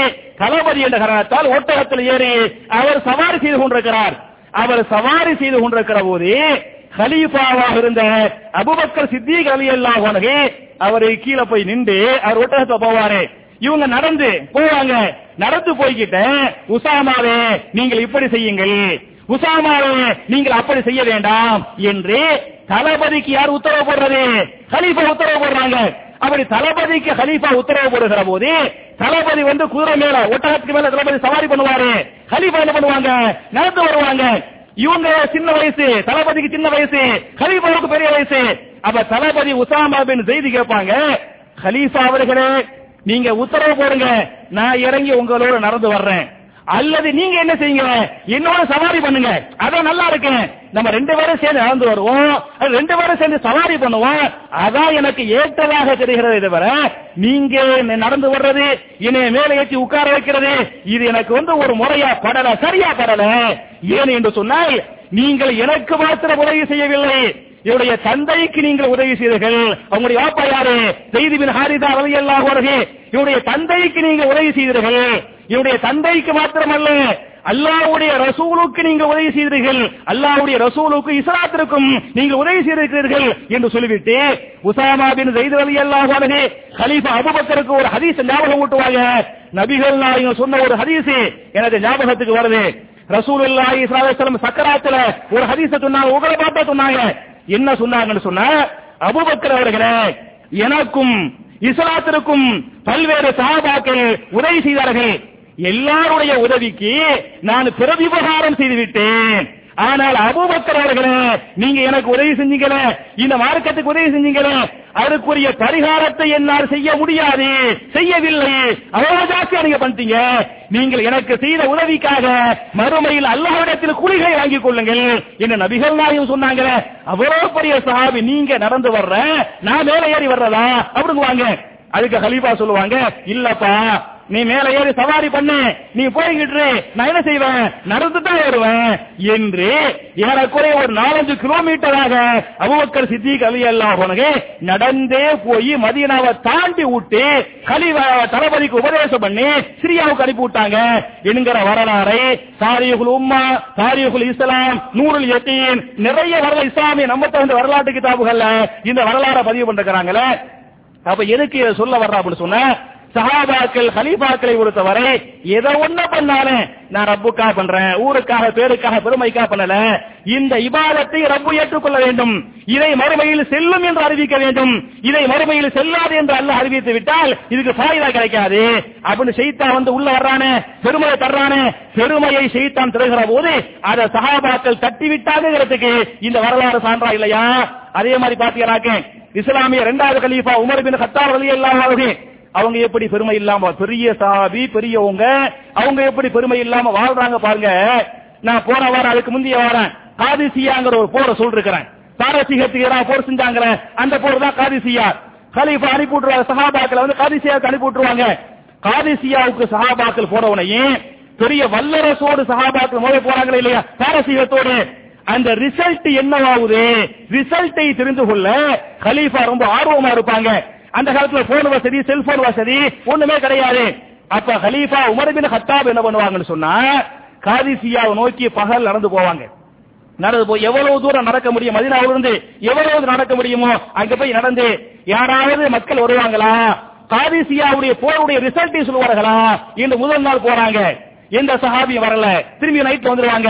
தளபதி என்ற காரணத்தால் ஒட்டகத்தில் ஏறி அவர் சவாரி செய்து கொண்டிருக்கிறார் அவர் சவாரி செய்து கொண்டிருக்கிற போது ஹலீஃபாவாக இருந்த அபுபக்கர் சித்திக் அலி அல்லாஹ் அவரு கீழே போய் நின்று அவர் ஒட்டகத்துல போவாரு இவங்க நடந்து போவாங்க நடந்து போய்கிட்ட உசாமாவே நீங்கள் இப்படி செய்யுங்கள் உசாமாவே நீங்கள் அப்படி செய்ய வேண்டாம் என்று தளபதிக்கு யார் உத்தரவு போடுறது ஹலீஃபா உத்தரவு போடுறாங்க அப்படி தளபதிக்கு ஹலீஃபா உத்தரவு போடுகிற போது தளபதி வந்து குதிரை மேல ஒட்டகத்துக்கு மேல தளபதி சவாரி பண்ணுவாரு ஹலீஃபா என்ன பண்ணுவாங்க நடந்து வருவாங்க இவங்க சின்ன வயசு தளபதிக்கு சின்ன வயசு ஹலீஃபாவுக்கு பெரிய வயசு அப்ப தளபதி உசாமா பின் செய்தி கேட்பாங்க ஹலீஃபா அவர்களே நீங்க உத்தரவு போடுங்க நான் இறங்கி உங்களோட நடந்து வர்றேன் அல்லது நீங்க என்ன செய்யுங்க என்னோட சவாரி பண்ணுங்க அதான் நல்லா இருக்கு நம்ம ரெண்டு பேரும் சேர்ந்து நடந்து வருவோம் அது ரெண்டு பேரும் சேர்ந்து சவாரி பண்ணுவோம் அதான் எனக்கு ஏற்றதாக தெரிகிறது தவிர நீங்க நடந்து வர்றது என்னைய மேல ஏற்றி உட்கார வைக்கிறது இது எனக்கு வந்து ஒரு முறையா படல சரியா படல ஏன் என்று சொன்னால் நீங்கள் எனக்கு மாத்திரம் உதவி செய்யவில்லை இவருடைய தந்தைக்கு நீங்கள் உதவி செய்தீர்கள் அவங்களுடைய வாப்பா யாரு செய்தி பின் ஹாரிதா ரவி அல்லாஹ் இவருடைய தந்தைக்கு நீங்கள் உதவி செய்தீர்கள் இவருடைய தந்தைக்கு மாத்திரமல்ல அல்லாஹ்வுடைய ரசூலுக்கு நீங்கள் உதவி செய்தீர்கள் அல்லாஹ்வுடைய ரசூலுக்கு இஸ்லாத்திற்கும் நீங்கள் உதவி செய்திருக்கிறீர்கள் என்று சொல்லிவிட்டு உசாமா பின் ஜெயித் ரலி அல்லாஹ் அன்ஹு கலீஃபா அபூபக்கருக்கு ஒரு ஹதீஸ் ஞாபகம் ஊட்டுவாங்க நபிகள் நாயகம் சொன்ன ஒரு ஹதீஸ் எனக்கு ஞாபகத்துக்கு வருது ரசூலுல்லாஹி ஸல்லல்லாஹு அலைஹி வஸல்லம் சக்கராத்துல ஒரு ஹதீஸ் சொன்னாங்க உங்களை பார்த்தா சொன்னாங்க என்ன சொன்னாங்கன்னு சொன்னா அபூபக்கர் அவர்களே எனக்கும் இஸ்லாத்திற்கும் பல்வேறு சஹாபாக்கள் உதவி செய்தார்கள் எல்லாருடைய உதவிக்கு நான் பிரதிபகாரம் செய்து விட்டேன் ஆனால் அபூபக்கர் அவர்களே நீங்க எனக்கு உதவி செஞ்சீங்களே இந்த மார்க்கத்துக்கு உதவி செஞ்சீங்களே அதற்குரிய பரிகாரத்தை என்னால் செய்ய முடியாது செய்யவில்லை அவ்வளவு ஜாஸ்தியா நீங்க பண்ணிட்டீங்க நீங்கள் எனக்கு செய்த உதவிக்காக மறுமையில் அல்லாஹ்விடத்தில் குளிகை வாங்கிக் கொள்ளுங்கள் என்று நபிகள் நாயும் சொன்னாங்க அவ்வளவு பெரிய சஹாபி நீங்க நடந்து வர்ற நான் மேல ஏறி வர்றதா அப்படிங்குவாங்க அதுக்கு ஹலீஃபா சொல்லுவாங்க இல்லப்பா நீ மேல ஏறி சவாரி பண்ணு நீ போய்கிட்டு நான் என்ன செய்வேன் நடந்து தான் வருவேன் என்று ஏறக்குறைய ஒரு நாலஞ்சு கிலோமீட்டராக அபுபக்கர் சித்திக் அலி அல்லாஹ் நடந்தே போய் மதீனாவை தாண்டி விட்டு கலிவா தளபதிக்கு உபதேசம் பண்ணி சிரியாவுக்கு அனுப்பி விட்டாங்க என்கிற வரலாறை தாரியுல் உம்மா தாரியுல் இஸ்லாம் நூறுல் யத்தீன் நிறைய வரலாறு இஸ்லாமிய நம்ம தகுந்த வரலாற்று கிதாபுகள்ல இந்த வரலாறை பதிவு பண்ணிருக்கிறாங்களே அப்ப எதுக்கு இதை சொல்ல வர்றா அப்படின்னு சொன்ன சஹாபாக்கள் ஹலீஃபாக்களை பொறுத்தவரை எதை ஒண்ணு பண்ணாலும் நான் ரப்புக்காக பண்றேன் ஊருக்காக பேருக்காக பெருமைக்காக பண்ணல இந்த இபாதத்தை ரப்பு ஏற்றுக்கொள்ள வேண்டும் இதை மறுமையில் செல்லும் என்று அறிவிக்க வேண்டும் இதை மறுமையில் செல்லாது என்று அல்ல அறிவித்து விட்டால் இதுக்கு ஃபாயிதா கிடைக்காது அப்படின்னு செய்தான் வந்து உள்ள வர்றானே பெருமையை தர்றானே பெருமையை செய்தான் தருகிற போது அதை சஹாபாக்கள் தட்டி விட்டாங்கிறதுக்கு இந்த வரலாறு சான்றா இல்லையா அதே மாதிரி பாத்தீங்கன்னாக்க இஸ்லாமிய இரண்டாவது கலீஃபா உமர் பின் கத்தார் அலி அல்லாஹ் அவங்க எப்படி பெருமை இல்லாம பெரிய சாபி பெரியவங்க அவங்க எப்படி பெருமை இல்லாம வாழ்றாங்க பாருங்க நான் போன வாரம் அதுக்கு முந்தைய வாரம் காதிசியாங்கிற ஒரு போரை சொல்லிருக்கிறேன் பாரசீகத்துக்கு எதிராக போர் செஞ்சாங்க அந்த போர் தான் காதிசியா கலீஃபா அனுப்பி விட்டுருவாங்க சஹாபாக்களை வந்து காதிசியாவுக்கு அனுப்பி விட்டுருவாங்க காதிசியாவுக்கு சஹாபாக்கள் போனவனையும் பெரிய வல்லரசோடு சஹாபாக்கள் மோத போறாங்களே இல்லையா பாரசீகத்தோடு அந்த ரிசல்ட் என்னவாகுது ரிசல்ட்டை தெரிந்து கொள்ள கலீஃபா ரொம்ப ஆர்வமா இருப்பாங்க அந்த காலத்துல போன் வசதி செல்போன் வசதி ஒண்ணுமே கிடையாது அப்ப ஹலீஃபா உமர் பின் ஹத்தாப் என்ன பண்ணுவாங்கன்னு சொன்னா காதிசியாவை நோக்கி பகல் நடந்து போவாங்க நடந்து போய் எவ்வளவு தூரம் நடக்க முடியும் மதினாவில இருந்து எவ்வளவு நடக்க முடியுமோ அங்க போய் நடந்து யாராவது மக்கள் வருவாங்களா காதிசியாவுடைய போருடைய ரிசல்ட்டை சொல்லுவார்களா இன்று முதல் நாள் போறாங்க எந்த சஹாபியும் வரல திரும்பி நைட்ல வந்துருவாங்க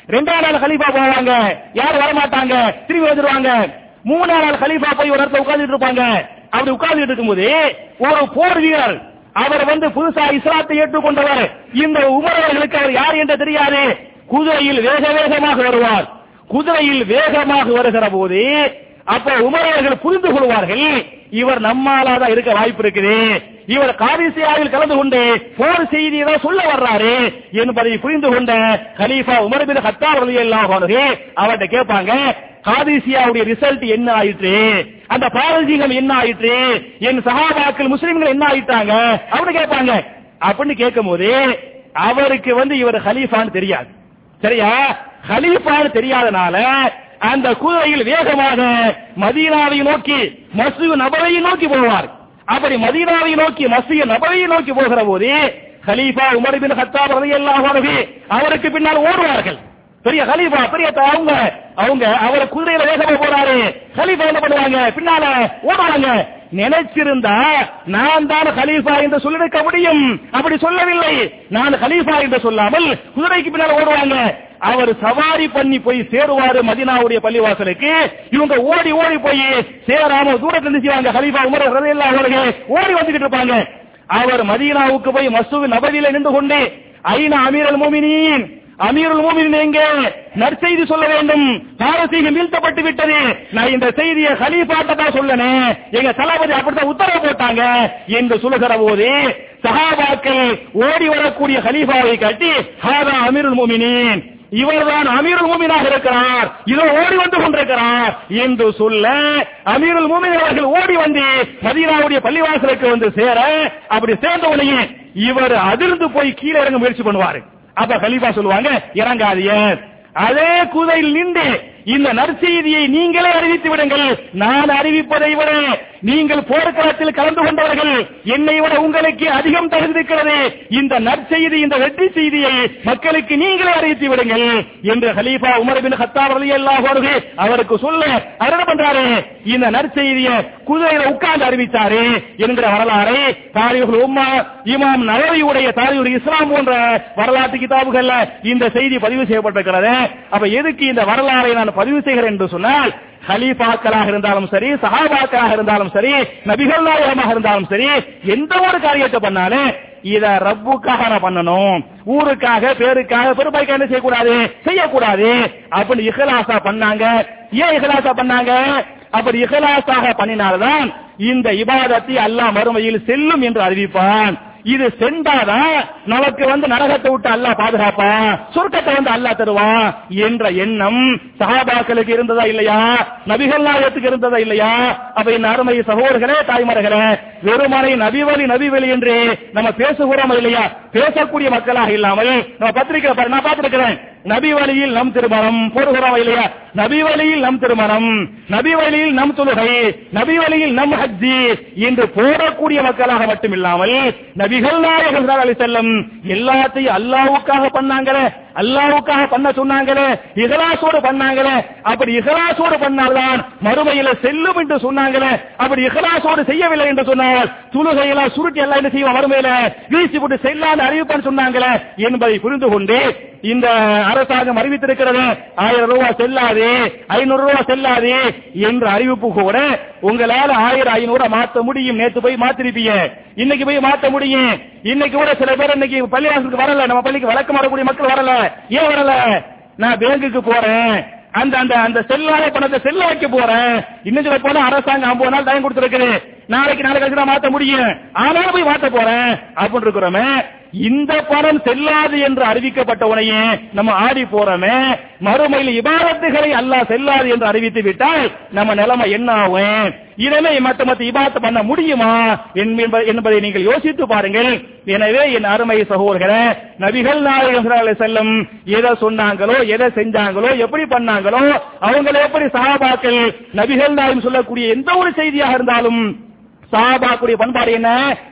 ரெண்டாம் நாள் கலீஃபா போவாங்க யாரும் வர மாட்டாங்க திரும்பி வந்துருவாங்க மூணாம் நாள் கலீஃபா போய் ஒரு இடத்துல உட்கார்ந்துட்டு இருப்பாங்க அப்படி உட்கார்ந்துட்டு இருக்கும்போது ஒரு போர் வீரர் அவர் வந்து புதுசா இஸ்லாத்தை ஏற்றுக்கொண்டவர் இந்த உமரவர்களுக்கு அவர் யார் என்று தெரியாது குதிரையில் வேக வேகமாக வருவார் குதிரையில் வேகமாக வருகிற போது அப்ப உமரவர்கள் புரிந்து கொள்வார்கள் இவர் நம்மாலாதான் இருக்க வாய்ப்பு இருக்குது இவர் காதிசியாவில் கலந்து கொண்டு போர் செய்தியை தான் சொல்ல வர்றாரு என்பதை புரிந்து கொண்ட கலீஃபா உமர் பின் ஹத்தார் ரலியல்லாஹு அன்ஹு அவர்கிட்ட கேட்பாங்க காதிசியாவுடைய ரிசல்ட் என்ன ஆயிற்று அந்த பாரசீகம் என்ன ஆயிற்று என் சகாபாக்கள் முஸ்லிம்கள் என்ன ஆயிட்டாங்க அப்படின்னு கேட்பாங்க அப்படின்னு கேட்கும் போது அவருக்கு வந்து இவர் ஹலீஃபான்னு தெரியாது சரியா ஹலீஃபான்னு தெரியாதனால அந்த குதிரையில் வேகமாக மதீனாவை நோக்கி மசூ நபரையை நோக்கி போவார் அப்படி மதீனாவை நோக்கி மசூ நபரையை நோக்கி போகிற போது ஹலீஃபா உமர் பின் ஹத்தாப் ரலியல்லாஹு அன்ஹு அவருக்கு பின்னால் ஓடுவார்கள் பெரிய ஹலீஃபா பெரிய த- அவங்க அவங்க அவர் குதிரையில வேகமா போறாரு ஹலீஃபா என்ன பண்ணுவாங்க பின்னால ஓடுவாங்க நினைச்சிருந்தா நான் தான் ஹலீஃபா என்று சொல்லிருக்க முடியும் அப்படி சொல்லவில்லை நான் ஹலீஃபா என்று சொல்லாமல் குதிரைக்கு பின்னால் ஓடுவாங்க அவர் சவாரி பண்ணி போய் சேருவாரு மதினாவுடைய பள்ளிவாசலுக்கு இவங்க ஓடி ஓடி போய் சேராம தூரத்துல இருந்து செய்வாங்க ஹலீஃபா உமர் ரலியல்லாஹு அன்ஹு ஓடி வந்துகிட்டு இருப்பாங்க அவர் மதீனாவுக்கு போய் மஸ்ஜித் நபவியில நின்று கொண்டு ஐநா அமீரல் மோமினின் அமீருல் மூமினின் எங்கே நற்செய்தி சொல்ல வேண்டும் பாரசீகம் வீழ்த்தப்பட்டு விட்டது நான் இந்த செய்தியை ஹலீஃபாட்ட தான் சொல்லனே எங்க தளபதி அப்படித்தான் உத்தரவு போட்டாங்க என்று சொல்லுகிற போது சஹாபாக்கள் ஓடி வரக்கூடிய ஹலீஃபாவை காட்டி ஹாதா அமீருல் மூமினின் இவர்தான் அமீருல் மூமினாக இருக்கிறார் இதோ ஓடி வந்து கொண்டிருக்கிறார் என்று சொல்ல அமீருல் மூமின் அவர்கள் ஓடி வந்து மதீனாவுடைய பள்ளிவாசலுக்கு வந்து சேர அப்படி சேர்ந்த உடனே இவர் அதிர்ந்து போய் கீழே இறங்க முயற்சி பண்ணுவாரு அப்ப கலீஃபா சொல்லுவாங்க இறங்காதீங்க அதே குதிரையில் நின்று இந்த நற்செய்தியை நீங்களே அறிவித்து விடுங்கள் நான் அறிவிப்பதை விட நீங்கள் போர்க்களத்தில் கலந்து கொண்டவர்கள் என்னை விட உங்களுக்கு அதிகம் தகுந்திருக்கிறது இந்த நற்செய்தி இந்த வெற்றி செய்தியை மக்களுக்கு நீங்களே அறிவித்து விடுங்கள் என்று ஹலீஃபா உமர் பின் ஹத்தாப் ரலியல்லாஹு அன்ஹு அவருக்கு சொல்ல அவர் என்ன பண்றாரு இந்த நற்செய்தியை குதிரையில உட்கார்ந்து அறிவித்தாரு என்கிற வரலாறை தாரிகுல் உம்மா இமாம் நவவியுடைய தாரிகுல் இஸ்லாம் போன்ற வரலாற்று கிதாபுகள்ல இந்த செய்தி பதிவு செய்யப்பட்டிருக்கிறது அப்ப எதுக்கு இந்த வரலாறை நான் பதிவு செய்கிறேன் என்று சொன்னால் ஹலீஃபாக்களாக இருந்தாலும் சரி சஹாபாக்களாக இருந்தாலும் சரி நபிகள் நாயகமாக இருந்தாலும் சரி எந்த ஒரு காரியத்தை பண்ணாலும் இத ரப்புக்காக நான் பண்ணணும் ஊருக்காக பேருக்காக பெருமைக்காக என்ன செய்யக்கூடாது செய்யக்கூடாது அப்படி இஹலாசா பண்ணாங்க ஏன் இஹலாசா பண்ணாங்க அப்படி இஹலாசாக பண்ணினால்தான் இந்த இபாதத்தை அல்லாஹ் மறுமையில் செல்லும் என்று அறிவிப்பான் இது சென்றாதான் நமக்கு வந்து நரகத்தை விட்டு அல்லாஹ் பாதுகாப்பான் சொர்க்கத்தை வந்து அல்லாஹ் தருவான் என்ற எண்ணம் சஹாபாக்களுக்கு இருந்ததா இல்லையா நபிகள் நாயகத்துக்கு இருந்ததா இல்லையா அப்ப இந்த அருமை சகோதரர்களே தாய்மார்களே வெறுமனை நபிவழி நபிவழி என்று நம்ம பேசுகிறோம் இல்லையா பேசக்கூடிய மக்களாக இல்லாமல் நம்ம பத்திரிக்கை பாரு, நான் பார்த்திருக்கிறேன் நபி வழியில் நம் திருமணம் போடுகிறோம் இல்லையா நபி வழியில் நம் திருமணம் நபி வழியில் நம் தொழுகை நபி வழியில் நம் ஹஜ்ஜி என்று போடக்கூடிய மக்களாக மட்டும் இல்லாமல் நபிகள் நாயகம் அலி செல்லம் எல்லாத்தையும் அல்லாவுக்காக பண்ணாங்களே அல்லாவுக்காக பண்ண சொன்னாங்களே இகலாசோடு பண்ணாங்களே அப்படி இகலாசோடு பண்ணால்தான் மறுமையில செல்லும் என்று சொன்னாங்களே அப்படி இகலாசோடு செய்யவில்லை என்று சொன்னால் துலுகையெல்லாம் சுருட்டி எல்லாம் என்ன செய்வோம் மறுமையில வீசி போட்டு செல்லாத அறிவிப்பான்னு சொன்னாங்களே என்பதை புரிந்து கொண்டு இந்த அரசாங்கம் அறிவித்திருக்கிறது ஆயிரம் ரூபாய் செல்லாது ஐநூறு ரூபாய் செல்லாது என்ற அறிவிப்பு கூட உங்களால ஆயிரம் ஐநூறு மாத்த முடியும் நேத்து போய் மாத்திருப்பீங்க இன்னைக்கு போய் மாத்த முடியும் இன்னைக்கு கூட சில பேர் இன்னைக்கு பள்ளிவாசலுக்கு வரல நம்ம பள்ளிக்கு வழக்கம் வரக்கூடிய மக்கள் வரல ஏன் வரல நான் பேங்குக்கு போறேன் அந்த அந்த அந்த செல்லாத பணத்தை செல்ல வைக்க போறேன் இன்னும் சொல்ல போனா அரசாங்கம் ஐம்பது நாள் டைம் கொடுத்துருக்கு நாளைக்கு நாளைக்கு கழிச்சு நான் மாத்த முடியும் ஆனாலும் போய் மாத்த போறேன் அப்படின்னு இருக்கிறோமே இந்த பணம் செல்லாது என்று அறிவிக்கப்பட்ட உடனே நம்ம ஆடி போறோமே மறுமையில் இபாதத்துகளை அல்லாஹ் செல்லாது என்று அறிவித்து விட்டால் நம்ம நிலைமை என்ன ஆகும் இனிமே மத்த மத்த இபாதத்தை பண்ண முடியுமா என்ப- என்பதை நீங்கள் யோசித்து பாருங்கள் எனவே என் அருமை சகோதரர்களே நபிகள் நாயகம் ஸல்லல்லாஹு அலைஹி செல்லம் எதை சொன்னாங்களோ எதை செஞ்சாங்களோ எப்படி பண்ணாங்களோ அவங்களை எப்படி சஹாபாக்கள் நபிகள் நாயகம் சொல்லக்கூடிய எந்த ஒரு செய்தியாக இருந்தாலும் சஹாபாக்குடைய பண்பாடு என்ன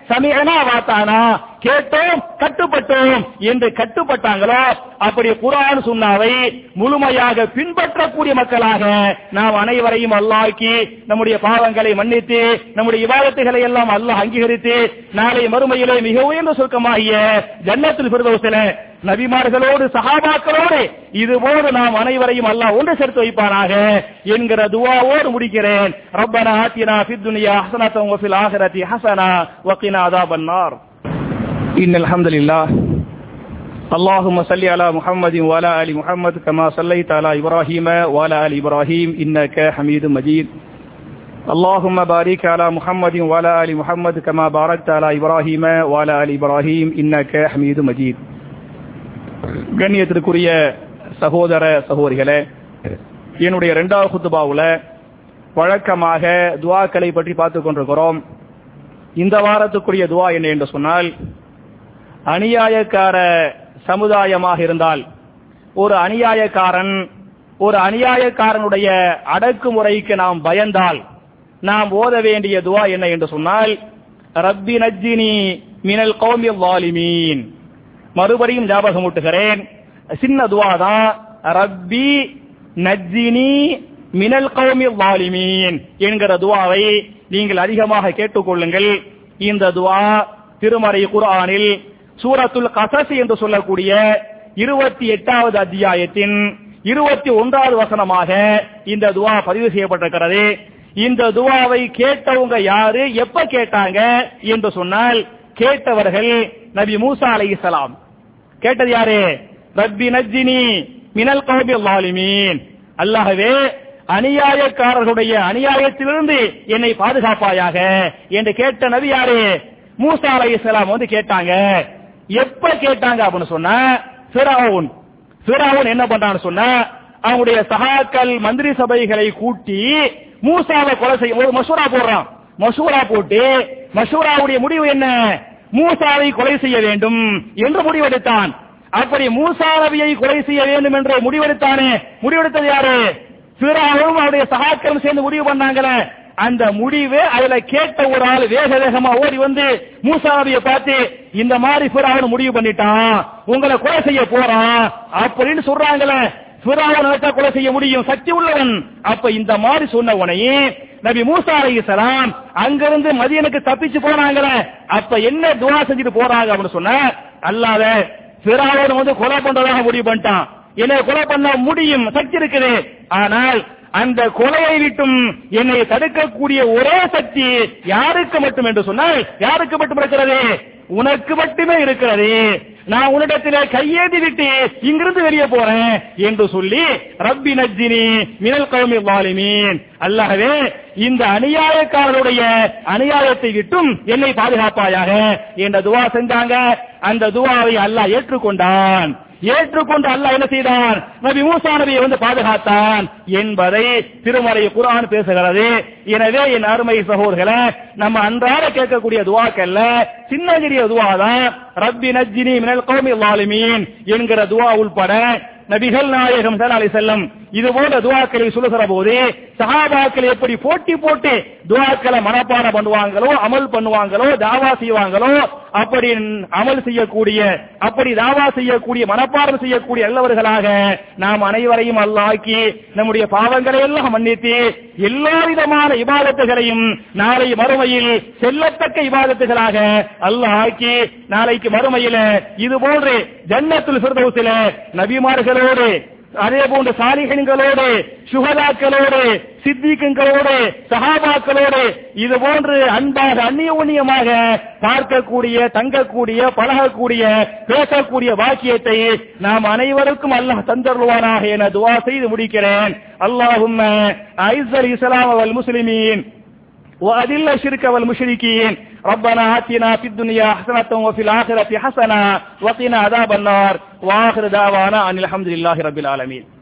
சமியனா வாத்தானா கேட்டோம் கட்டுப்பட்டோம் என்று கட்டுப்பட்டாங்களோ அப்படி குரான் சுன்னாவை முழுமையாக பின்பற்றக்கூடிய மக்களாக நாம் அனைவரையும் அல்லாக்கி நம்முடைய பாவங்களை மன்னித்து நம்முடைய விவாதத்துகளை எல்லாம் அல்லாஹ் அங்கீகரித்து நாளை மறுமையிலே மிக உயர்ந்த சுருக்கமாகிய ஜன்னத்தில் பிறதோசில நபிமார்களோடு சஹாபாக்களோடு இதுபோது நாம் அனைவரையும் அல்லாஹ் ஒன்று சேர்த்து வைப்பானாக என்கிற துவாவோடு முடிக்கிறேன் ரப்பனா ஆத்தினா ஃபித் துனியா ஹஸனத்தன் வஃபில் ஆஹிரத்தி ஹஸனா வகினா அதாபன் நார் إن الحمد لله اللهم صل على محمد وعلى آل محمد كما صليت على إبراهيم وعلى آل إبراهيم إنك حميد مجيد اللهم بارك على محمد وعلى آل محمد كما باركت على إبراهيم وعلى آل إبراهيم إنك حميد مجيد கண்ணியத்திற்குரிய சகோதர சகோதரிகளே என்னுடைய இரண்டாவது குத்துபாவுல வழக்கமாக துவாக்களை பற்றி பார்த்துக் கொண்டிருக்கிறோம் இந்த வாரத்துக்குரிய துவா என்ன என்று சொன்னால் அநியாயக்கார சமுதாயமாக இருந்தால் ஒரு அநியாயக்காரன் ஒரு அநியாயக்காரனுடைய அடக்குமுறைக்கு நாம் பயந்தால் நாம் ஓத வேண்டிய துவா என்ன என்று சொன்னால் ரப்பி நஜ்ஜினி மினல் கௌமி வாலிமீன் மறுபடியும் ஞாபகம் ஊட்டுகிறேன் சின்ன துவா தான் ரப்பி நஜ்ஜினி மினல் கௌமி வாலிமீன் என்கிற துவாவை நீங்கள் அதிகமாக கேட்டுக்கொள்ளுங்கள் இந்த துவா திருமறை குர்ஆனில் சூரத்துல் கசஸ் என்று சொல்லக்கூடிய இருபத்தி எட்டாவது அத்தியாயத்தின் இருபத்தி ஒன்றாவது வசனமாக இந்த துவா பதிவு செய்யப்பட்டிருக்கிறது இந்த துவாவை கேட்டவங்க யாரு எப்ப கேட்டாங்க என்று சொன்னால் கேட்டவர்கள் நபி மூசா அலைஹிஸ்ஸலாம் கேட்டது யாரு ரப்பி நஜ்ஜினி மினல் கௌமி வாலிமீன் அல்லாஹ்வே அநியாயக்காரர்களுடைய அநியாயத்திலிருந்து என்னை பாதுகாப்பாயாக என்று கேட்ட நபி யாரு மூசா அலைஹிஸ்ஸலாம் வந்து கேட்டாங்க எப்ப கேட்டாங்க அப்படின்னு சொன்னா ஃபிரௌன் ஃபிரௌன் என்ன பண்றான்னு சொன்னா அவங்களுடைய சகாக்கள் மந்திரி சபைகளை கூட்டி மூசாவை கொலை செய்ய ஒரு மசூரா போடுறான் மசூரா போட்டு மசூராவுடைய முடிவு என்ன மூசாவை கொலை செய்ய வேண்டும் என்று முடிவெடுத்தான் அப்படி மூசா நபியை கொலை செய்ய வேண்டும் என்று முடிவெடுத்தானே முடிவெடுத்தது யாரு பிறாவும் அவருடைய சகாக்களும் சேர்ந்து முடிவு பண்ணாங்களே அந்த முடிவு அதுல கேட்ட ஒரு ஆள் வேக வேகமா ஓடி வந்து மூசா நபியை பார்த்து இந்த மாதிரி பிறாவன் முடிவு பண்ணிட்டான் உங்களை கொலை செய்ய போறான் அப்படின்னு சொல்றாங்களே பிறாவன் நினைச்சா கொலை செய்ய முடியும் சக்தி உள்ளவன் அப்ப இந்த மாதிரி சொன்ன உடனே நபி மூசா அலைஹிஸ்ஸலாம் அங்கிருந்து மதியனுக்கு தப்பிச்சு போனாங்களே அப்ப என்ன துவா செஞ்சுட்டு போறாங்க அப்படின்னு சொன்னா அல்லாத பிறாவன் வந்து கொலை பண்றதாக முடிவு பண்ணிட்டான் என்னை கொலை பண்ண முடியும் சக்தி இருக்குது ஆனால் அந்த கொலையை விட்டும் என்னை தடுக்கக்கூடிய ஒரே சக்தி யாருக்கு மட்டும் என்று சொன்னால் யாருக்கு மட்டும் இருக்கிறது உனக்கு மட்டுமே இருக்கிறது நான் உன்னிடத்தில கையேதி விட்டு இங்கிருந்து வெளியே போறேன் என்று சொல்லி ரப்பி நஜ்ஜினி மினல் கௌமி வாலிமீன் அல்லாஹ்வே இந்த அநியாயக்காரருடைய அநியாயத்தை விட்டும் என்னை பாதுகாப்பாயாக என்ற துவா செஞ்சாங்க அந்த துவாவை அல்லாஹ் ஏற்றுக்கொண்டான் ஏற்றுக்கொண்டு அல்லாஹ் என்ன செய்தான் நபி மூசா நபியை வந்து பாதுகாத்தான் என்பதை திருமறை குர்ஆன் பேசுகிறது எனவே என் அருமை சகோதரர்களே நம்ம அன்றாட கேட்கக்கூடிய துவாக்கல்ல சின்னகிரிய துவா தான் ரப்பி நஜ்ஜினி மினல் கௌமி லாலிமீன் என்கிற துவா உள்பட நபிகள் நாயகம் ஸல்லல்லாஹு அலைஹி வஸல்லம் இது போன்ற துவாக்களை சொல்லுகிற போது சஹாபாக்கள் எப்படி போட்டி போட்டு துவாக்களை மனப்பாடம் பண்ணுவாங்களோ அமல் பண்ணுவாங்களோ தாவா செய்வாங்களோ அப்படி அமல் செய்யக்கூடிய அப்படி தாவா செய்யக்கூடிய மனப்பாடம் செய்யக்கூடிய நல்லவர்களாக நாம் அனைவரையும் அல்லாக்கி நம்முடைய பாவங்களை எல்லாம் மன்னித்து எல்லா விதமான இபாதத்துகளையும் நாளை மறுமையில் செல்லத்தக்க இபாதத்துகளாக அல்லாஹ் ஆக்கி நாளைக்கு மறுமையில இது போன்று ஜன்னத்துல் ஃபிர்தௌஸில நபிமார்களோடு அதே போன்று சாலிகன்களோடு சுகதாக்களோடு சித்திகங்களோடு சஹாபாக்களோடு இது போன்று அன்பாக அந்நியோன்யமாக பார்க்கக்கூடிய தங்கக்கூடிய பழகக்கூடிய பேசக்கூடிய வாக்கியத்தை நாம் அனைவருக்கும் அல்லாஹ் தந்தருவானாக என துவா செய்து முடிக்கிறேன் அல்லாஹும் ஐசல் இஸ்லாம் வல் முஸ்லிமீன் وأذل الشرك والمشركين ربنا آتنا في الدنيا حسنة وفي الآخرة حسنة وقنا عذاب النار وآخر دعوانا أن الحمد لله رب العالمين